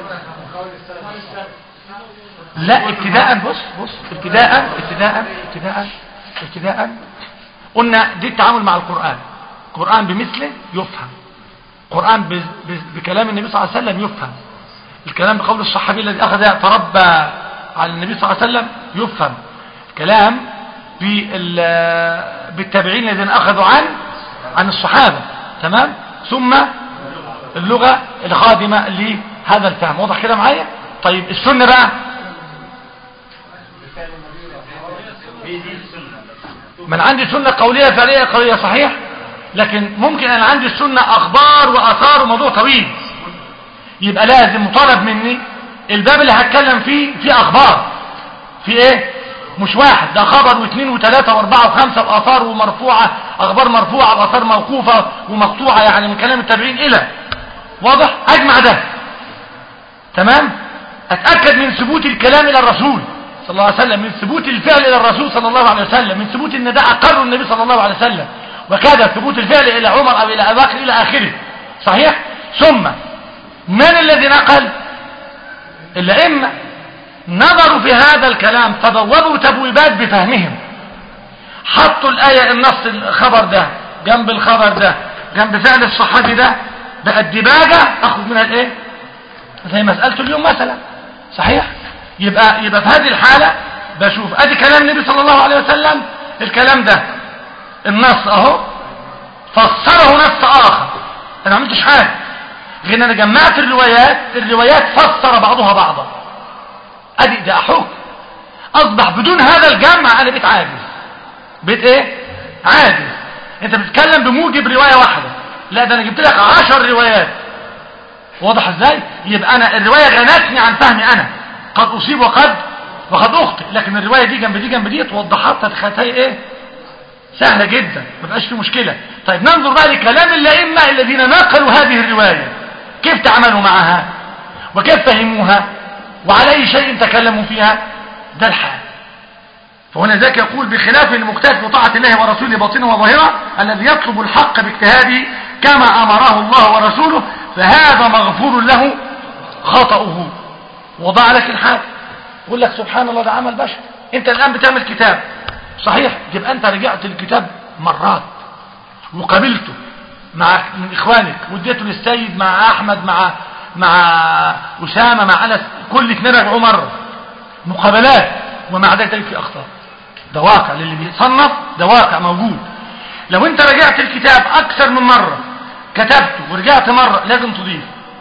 لا ابتداء بص بص ابتداء ابتداء ابتداء ابتداء قلنا دي التعامل مع القرآن القرآن بمثله يفهم القرآن ب- ب- بكلام النبي صلى الله عليه وسلم يفهم الكلام بقول الصحابي الذي أخذ تربى على النبي صلى الله عليه وسلم يفهم كلام بال- بالتابعين الذين أخذوا عن عن الصحابة تمام ثم اللغة الخادمة لهذا الفهم واضح كده معايا طيب السنة بقى من عندي سنة قولية فعلية قولية صحيح لكن ممكن أنا عندي السنة أخبار وأثار وموضوع طويل يبقى لازم مطالب مني الباب اللي هتكلم فيه فيه أخبار في إيه مش واحد ده خبر واثنين وثلاثة واربعة وخمسة وآثار ومرفوعة أخبار مرفوعة وآثار موقوفة ومقطوعة يعني من كلام التابعين إلى واضح أجمع ده تمام أتأكد من ثبوت الكلام إلى الرسول صلى الله عليه وسلم من ثبوت الفعل إلى الرسول صلى الله عليه وسلم من ثبوت أن ده أقر النبي صلى الله عليه وسلم وكذا ثبوت الفعل إلى عمر أو إلى أبي بكر إلى آخره صحيح ثم من الذي نقل الأئمة نظروا في هذا الكلام تبوبوا تبويبات بفهمهم حطوا الآية النص الخبر ده جنب الخبر ده جنب فعل الصحابي ده بقى الدباجة أخذ منها الإيه زي مسألة اليوم مثلا صحيح يبقى يبقى في هذه الحالة بشوف ادي كلام النبي صلى الله عليه وسلم الكلام ده النص اهو فسره نص اخر انا ما عملتش حاجه غير ان انا جمعت الروايات الروايات فسر بعضها بعضا ادي ده حكم اصبح بدون هذا الجمع انا بقيت عاجز بقيت ايه عاجز انت بتتكلم بموجب روايه واحده لا ده انا جبت لك عشر روايات واضح ازاي يبقى انا الروايه غنتني عن فهمي انا قد اصيب وقد وقد اخطئ لكن الروايه دي جنب دي جنب دي توضحتها تخيلتها ايه سهله جدا ما بقاش في مشكله طيب ننظر بقى لكلام الائمه الذين نقلوا هذه الروايه كيف تعاملوا معها وكيف فهموها وعلى اي شيء تكلموا فيها ده الحال فهنا ذاك يقول بخلاف المجتهد بطاعة الله ورسوله باطنه وظاهره الذي يطلب الحق باجتهاده كما أمره الله ورسوله فهذا مغفور له خطأه وضع لك الحال يقول لك سبحان الله ده عمل بشر انت الآن بتعمل كتاب صحيح يبقى انت رجعت الكتاب مرات وقابلته مع من اخوانك واديته للسيد مع احمد مع مع اسامه مع انس كل اثنين رجعوا مره مقابلات ومع ذلك تجد في اخطاء ده واقع للي بيصنف ده واقع موجود لو انت رجعت الكتاب اكثر من مره كتبته ورجعت مره لازم تضيف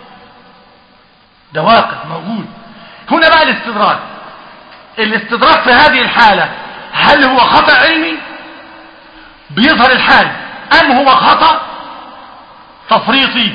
ده واقع موجود هنا بقى الاستدراك الاستدراك في هذه الحالة هل هو خطأ علمي بيظهر الحال ام هو خطأ تفريطي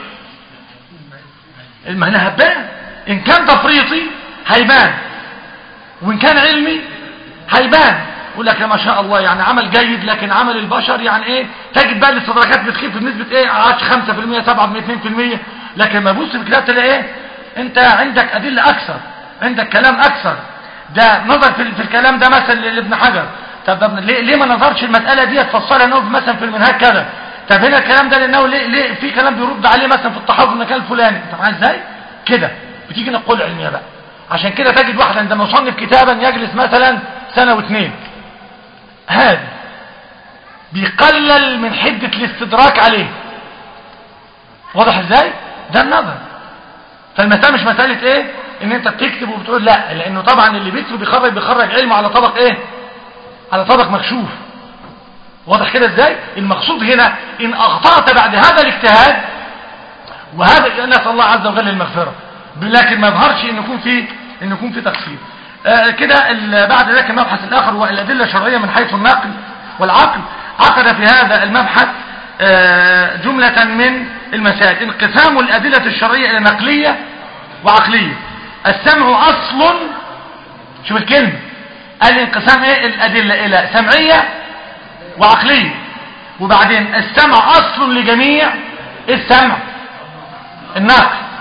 المعنى هبان ان كان تفريطي هيبان وان كان علمي هيبان يقول لك يا ما شاء الله يعني عمل جيد لكن عمل البشر يعني ايه تجد بقى الاستدراكات بتخف بنسبة ايه 10 5% 7% لكن ما تبص في الكتاب تلاقي ايه انت عندك ادلة اكثر عندك كلام اكثر ده نظر في, في الكلام ده مثلا لابن حجر طب ليه, ليه ما نظرش المسألة دي تفصلها انه مثلا في المنهاج كذا طب هنا الكلام ده لانه ليه, ليه في كلام بيرد عليه مثلا في التحافظ المكان الفلاني انت معايا ازاي كده بتيجي نقول علمية بقى عشان كده تجد واحد عندما يصنف كتابا يجلس مثلا سنة واثنين هذا بيقلل من حدة الاستدراك عليه واضح ازاي ده النظر فالمسألة مش مسألة ايه ان انت بتكتب وبتقول لا لانه طبعا اللي بيكتب بيخرج بيخرج علمه على طبق ايه على طبق مكشوف واضح كده ازاي المقصود هنا ان اخطأت بعد هذا الاجتهاد وهذا نسأل الله عز وجل المغفرة لكن ما يظهرش ان يكون في ان يكون في تقصير آه كده بعد ذلك المبحث الاخر هو الادله الشرعيه من حيث النقل والعقل عقد في هذا المبحث آه جمله من المسائل انقسام الادله الشرعيه الى نقليه وعقليه السمع اصل شوف الكلمه الانقسام ايه الادله الى سمعيه وعقليه وبعدين السمع اصل لجميع السمع النقل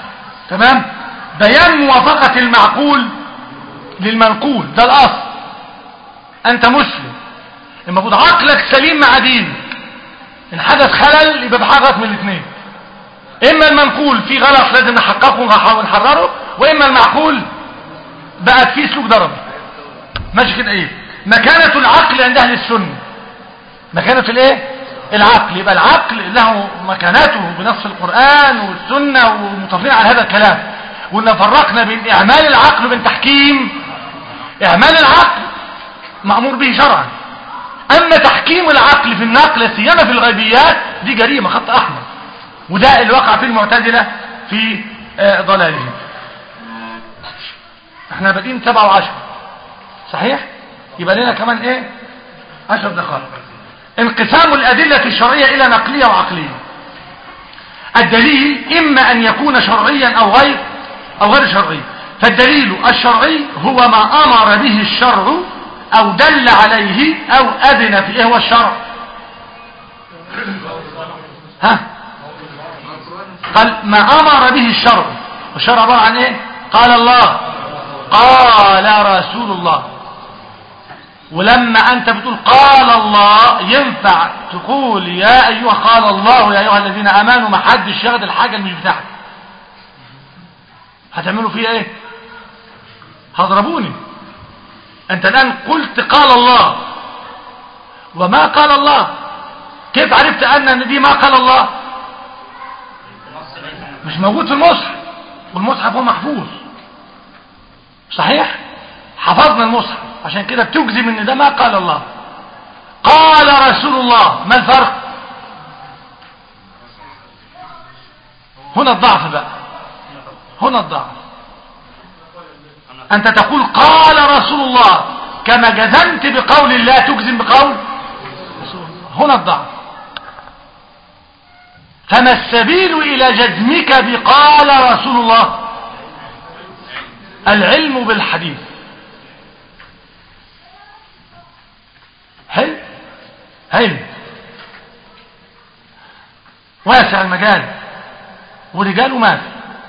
تمام بيان موافقة المعقول للمنقول ده الأصل أنت مسلم المفروض عقلك سليم مع دينك إن حدث خلل يبقى بحاجة من الاثنين إما المنقول فيه غلط لازم نحققه ونحرره وإما المعقول بقت فيه سلوك ضربي ماشي كده إيه مكانة العقل عند أهل السنة مكانة الإيه العقل يبقى العقل له مكانته بنص القرآن والسنة ومتفقين على هذا الكلام وإن فرقنا بين إعمال العقل وبين تحكيم إعمال العقل مأمور به شرعا أما تحكيم العقل في النقل سيما في الغيبيات دي جريمة خط أحمر وده اللي وقع فيه المعتزلة في آه، ضلالهم احنا بادئين سبعة وعشرة صحيح يبقى لنا كمان ايه عشر دقائق انقسام الأدلة الشرعية إلى نقلية وعقلية الدليل إما أن يكون شرعيا أو غير أو غير شرعي فالدليل الشرعي هو ما أمر به الشرع أو دل عليه أو أذن فيه إيه هو الشرع ها قال ما أمر به الشرع والشرع عبارة عن إيه قال الله قال رسول الله ولما أنت بتقول قال الله ينفع تقول يا أيها قال الله يا أيها الذين أمانوا ما حدش ياخد الحاجة اللي مش بتاعتك هتعملوا فيها ايه هضربوني انت الان قلت قال الله وما قال الله كيف عرفت ان دي ما قال الله مش موجود في المصحف والمصحف هو محفوظ صحيح حفظنا المصحف عشان كده بتجزم ان ده ما قال الله قال رسول الله ما الفرق هنا الضعف بقى هنا الضعف أنت تقول قال رسول الله كما جزمت بقول الله تجزم بقول هنا الضعف فما السبيل إلى جزمك بقال رسول الله العلم بالحديث حلو حلو واسع المجال ورجال ومال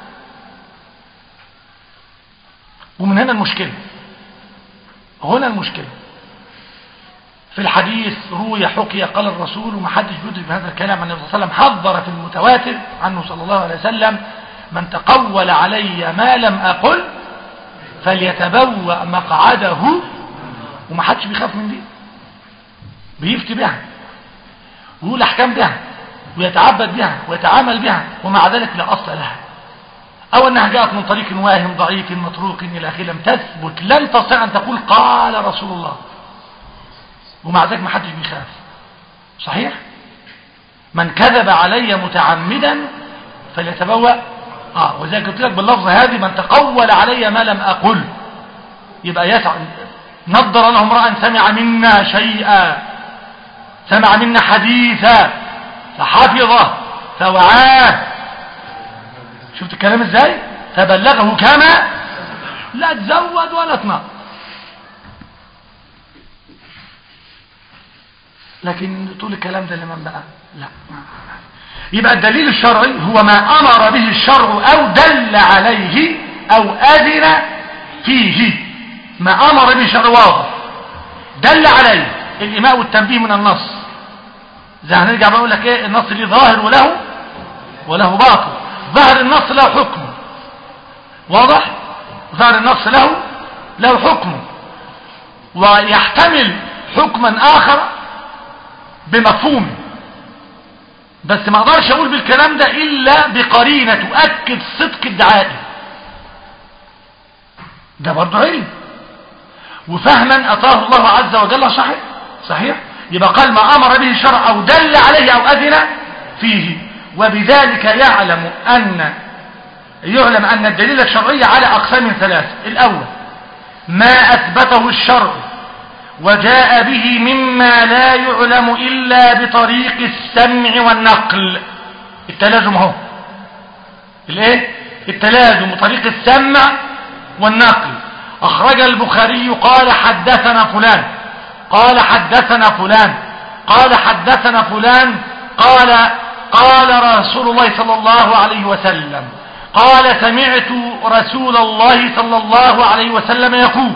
ومن هنا المشكلة هنا المشكلة في الحديث روي حكي قال الرسول وما حدش بيدرك بهذا الكلام عن النبي صلى الله عليه وسلم حذر في المتواتر عنه صلى الله عليه وسلم من تقول علي ما لم أقل فليتبوأ مقعده وما حدش بيخاف من دي بيفتي بها ويقول أحكام بها ويتعبد بها ويتعامل بها ومع ذلك لا أصل لها أو أنها جاءت من طريق واهم ضعيف متروك إلى آخره لم تثبت لن تستطيع أن تقول قال رسول الله ومع ذلك ما حدش بيخاف صحيح من كذب علي متعمدا فليتبوأ اه وزي قلت لك باللفظ هذه من تقول علي ما لم أقل يبقى يسع نضر له امرأ سمع منا شيئا سمع منا حديثا فحفظه فوعاه شفت الكلام ازاي فبلغه كما لا تزود ولا تنقص لكن طول الكلام ده لمن بقى لا يبقى الدليل الشرعي هو ما امر به الشرع او دل عليه او اذن فيه ما امر به الشرع واضح دل عليه الاماء والتنبيه من النص زي هنرجع بقول لك ايه النص ليه ظاهر وله وله باطل ظهر النص له حكم واضح ظهر النص له له حكم ويحتمل حكما آخر بمفهوم بس ما اقدرش اقول بالكلام ده الا بقرينه تؤكد صدق ادعائي ده برضه علم وفهما اتاه الله عز وجل صحيح صحيح يبقى قال ما امر به الشرع او دل عليه او اذن فيه وبذلك يعلم ان يعلم ان الدليل الشرعي على اقسام ثلاث الاول ما اثبته الشرع وجاء به مما لا يعلم إلا بطريق السمع والنقل التلازم هو الايه التلازم طريق السمع والنقل أخرج البخاري قال حدثنا فلان قال حدثنا فلان قال حدثنا فلان قال قال رسول الله صلى الله عليه وسلم قال سمعت رسول الله صلى الله عليه وسلم يقول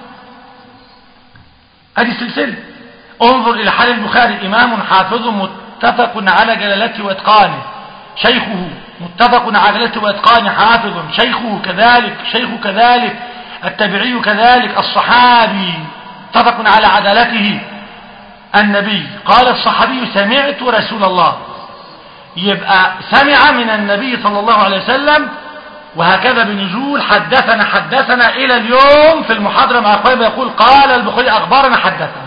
هذه سلسلة انظر إلى حال البخاري إمام حافظ متفق على جلالته وإتقانه شيخه متفق على جلالته وإتقانه حافظ شيخه كذلك شيخه كذلك التابعي كذلك الصحابي متفق على عدالته النبي قال الصحابي سمعت رسول الله يبقى سمع من النبي صلى الله عليه وسلم وهكذا بنزول حدثنا حدثنا إلى اليوم في المحاضرة مع أخواني يقول قال البخاري أخبارنا حدثنا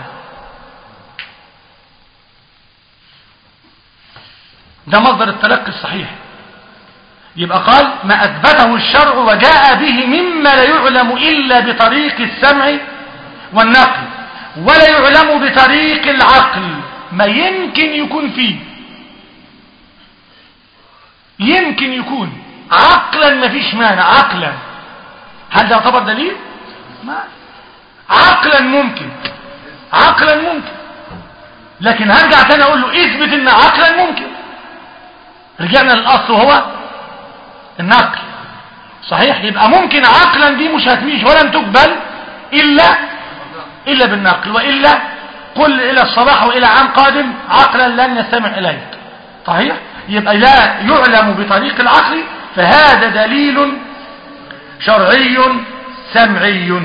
ده مصدر التلقي الصحيح يبقى قال ما أثبته الشرع وجاء به مما لا يعلم إلا بطريق السمع والنقل ولا يعلم بطريق العقل ما يمكن يكون فيه يمكن يكون عقلا ما فيش مانع عقلا هل ده يعتبر دليل ما عقلا ممكن عقلا ممكن لكن هرجع تاني اقول له اثبت ان عقلا ممكن رجعنا للاصل وهو النقل صحيح يبقى ممكن عقلا دي مش هتميش ولن تقبل الا الا بالنقل والا قل الى الصباح والى عام قادم عقلا لن يستمع اليك صحيح يبقى لا يعلم بطريق العقل فهذا دليل شرعي سمعي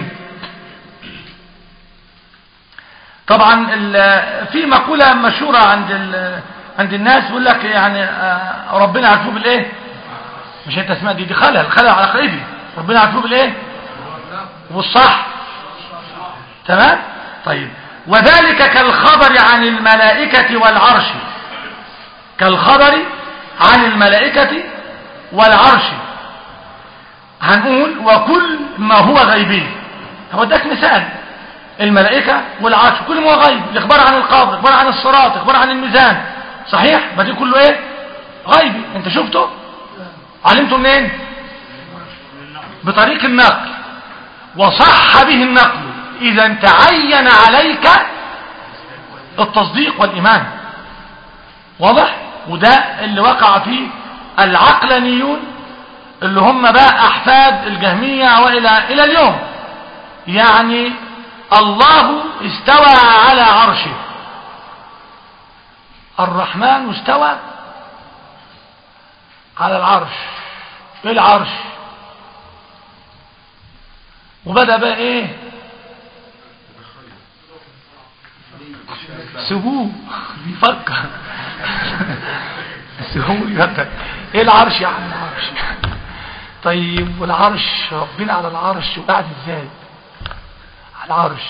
طبعا في مقولة مشهورة عند عند الناس يقول لك يعني ربنا عرفوه بالايه مش انت اسمها دي دي خلل خلل على قلبي ربنا عرفوه بالايه والصح تمام طيب وذلك كالخبر عن الملائكة والعرش كالخبر عن الملائكة والعرش هنقول وكل ما هو غيبي هو اداك مثال الملائكة والعرش كل ما هو غيب الاخبار عن القبر الاخبار عن الصراط الاخبار عن الميزان صحيح ما دي كله ايه غيبي انت شفته علمته منين بطريق النقل وصح به النقل اذا تعين عليك التصديق والايمان واضح وده اللي وقع فيه العقلانيون اللي هم بقى احفاد الجهمية والى الى اليوم يعني الله استوى على عرشه الرحمن استوى على العرش ايه العرش وبدأ بقى ايه سبوه بيفكر سبوه بيفكر ايه العرش يا عم العرش طيب والعرش ربنا على العرش وقاعد ازاي على العرش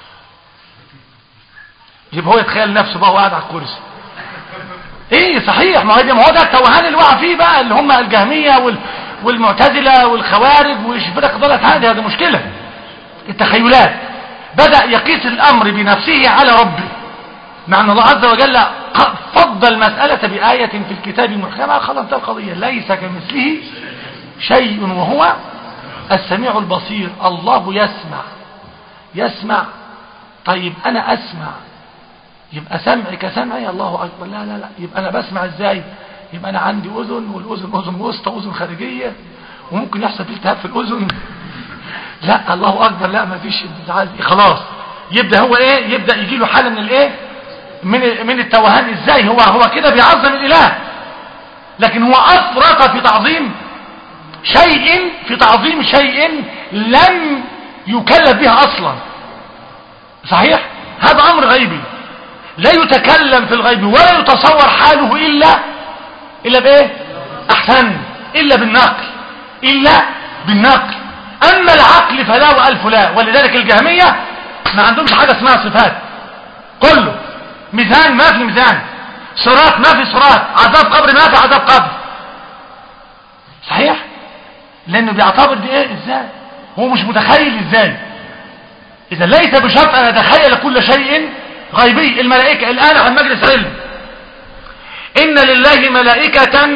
يبقى هو يتخيل نفسه بقى وقاعد على الكرسي ايه صحيح ما هو ده ما هو ده التوهان اللي وقع فيه بقى اللي هم الجهميه وال والمعتزله والخوارج والفرق ضلت هذه هذه مشكله التخيلات بدا يقيس الامر بنفسه على ربه مع ان الله عز وجل فضل المساله بايه في الكتاب محكمه خلاص ده القضيه ليس كمثله شيء وهو السميع البصير الله يسمع يسمع طيب انا اسمع يبقى سمعي كسمعي الله اكبر لا لا لا يبقى انا بسمع ازاي يبقى انا عندي اذن والاذن اذن وسطى اذن خارجيه وممكن يحصل فيه التهاب في الاذن لا الله اكبر لا ما فيش خلاص يبدا هو ايه يبدا يجي له حاله من الايه من من التوهان ازاي هو هو كده بيعظم الاله لكن هو افرط في تعظيم شيء في تعظيم شيء لم يكلف بها اصلا صحيح هذا امر غيبي لا يتكلم في الغيب ولا يتصور حاله الا الا بايه احسن الا بالنقل الا بالنقل اما العقل فلا والف لا ولذلك الجهميه ما عندهمش حاجه اسمها صفات كله ميزان ما في ميزان صراط ما في صراط عذاب قبر ما في عذاب قبر صحيح لانه بيعتبر دي ايه ازاي هو مش متخيل ازاي اذا ليس بشرط ان اتخيل كل شيء غيبي الملائكة الآن عن مجلس علم إن لله ملائكة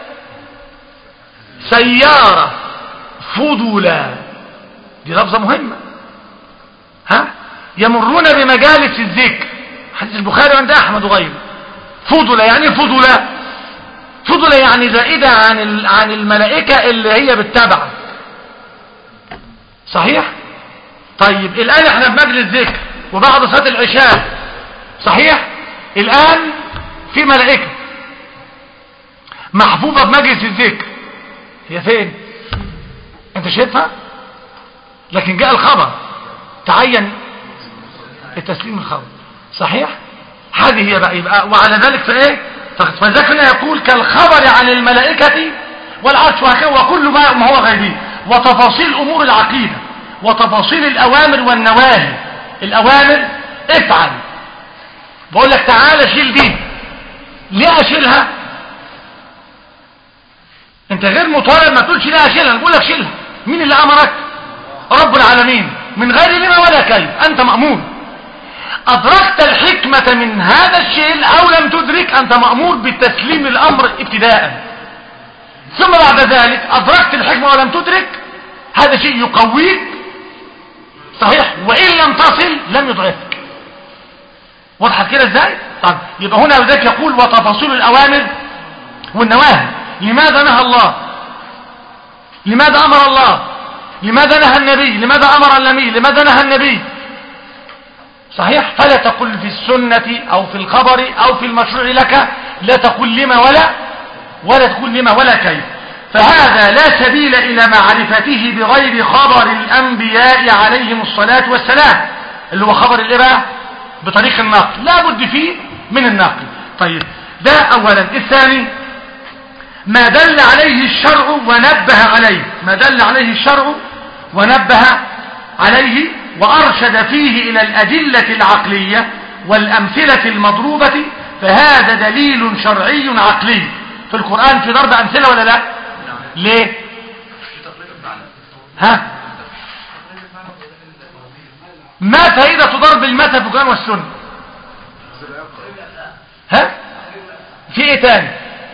سيارة فضلا دي لفظة مهمة ها يمرون بمجالس الذكر حديث البخاري عند أحمد وغيره فضلا يعني فضلا فضل يعني زائدة عن ال- عن الملائكة اللي هي بالتبع صحيح طيب الآن احنا بمجلس ذكر وبعد صلاة العشاء صحيح الآن في ملائكة محفوظة بمجلس الذكر هي فين انت شايفها لكن جاء الخبر تعين التسليم الخبر صحيح هذه هي بقى يبقى وعلى ذلك فايه فذاك هنا يقول كالخبر عن الملائكة والعرش وهكذا وكل ما ما هو غيبي وتفاصيل امور العقيدة وتفاصيل الاوامر والنواهي الاوامر افعل بقول لك تعالى شيل دي ليه اشيلها انت غير مطالب ما تقولش ليه اشيلها أنا بقول لك شيلها مين اللي امرك رب العالمين من غير لما ولا كيف انت مأمور أدركت الحكمة من هذا الشيء أو لم تدرك أنت مأمور بتسليم الأمر ابتداء ثم بعد ذلك أدركت الحكمة ولم تدرك هذا شيء يقويك صحيح وإن لم تصل لم يضعفك واضحة كده ازاي طب يبقى هنا وذلك يقول وتفاصيل الأوامر والنواهي لماذا نهى الله لماذا أمر الله لماذا نهى النبي لماذا أمر النبي لماذا نهى النبي صحيح فلا تقل في السنة أو في الخبر أو في المشروع لك لا تقل لما ولا ولا تقول لما ولا كيف فهذا لا سبيل إلى معرفته بغير خبر الأنبياء عليهم الصلاة والسلام اللي هو خبر الإيه بقى بطريق النقل لا بد فيه من النقل طيب ده أولا الثاني ما دل عليه الشرع ونبه عليه ما دل عليه الشرع ونبه عليه وأرشد فيه إلى الأدلة العقلية والأمثلة المضروبة فهذا دليل شرعي عقلي في القرآن في ضرب أمثلة ولا لا ليه ها ما فائدة ضرب المثل في القرآن والسنة ها في ايه تاني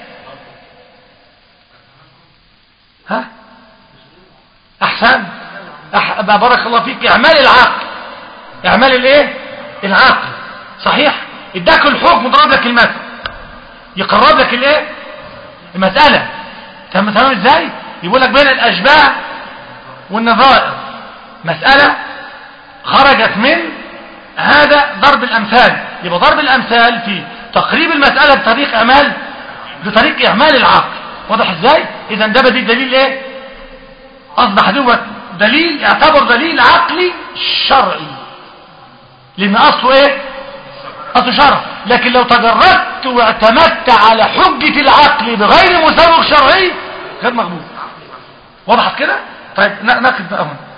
ها احسن أح... بارك الله فيك اعمال العقل اعمال الايه العقل صحيح اداك الحكم ضرب لك المثل يقرب لك الايه المسألة تمام تمام ازاي يقول لك بين الاشباه والنظائر مسألة خرجت من هذا ضرب الامثال يبقى ضرب الامثال في تقريب المسألة بطريق اعمال بطريق اعمال العقل واضح ازاي اذا ده بديل دليل ايه اصبح دوت دليل يعتبر دليل عقلي شرعي لان اصله ايه اصله شرع لكن لو تجردت واعتمدت على حجة العقل بغير مسوغ شرعي غير مقبول وضحت كده طيب ناخد بقى هنا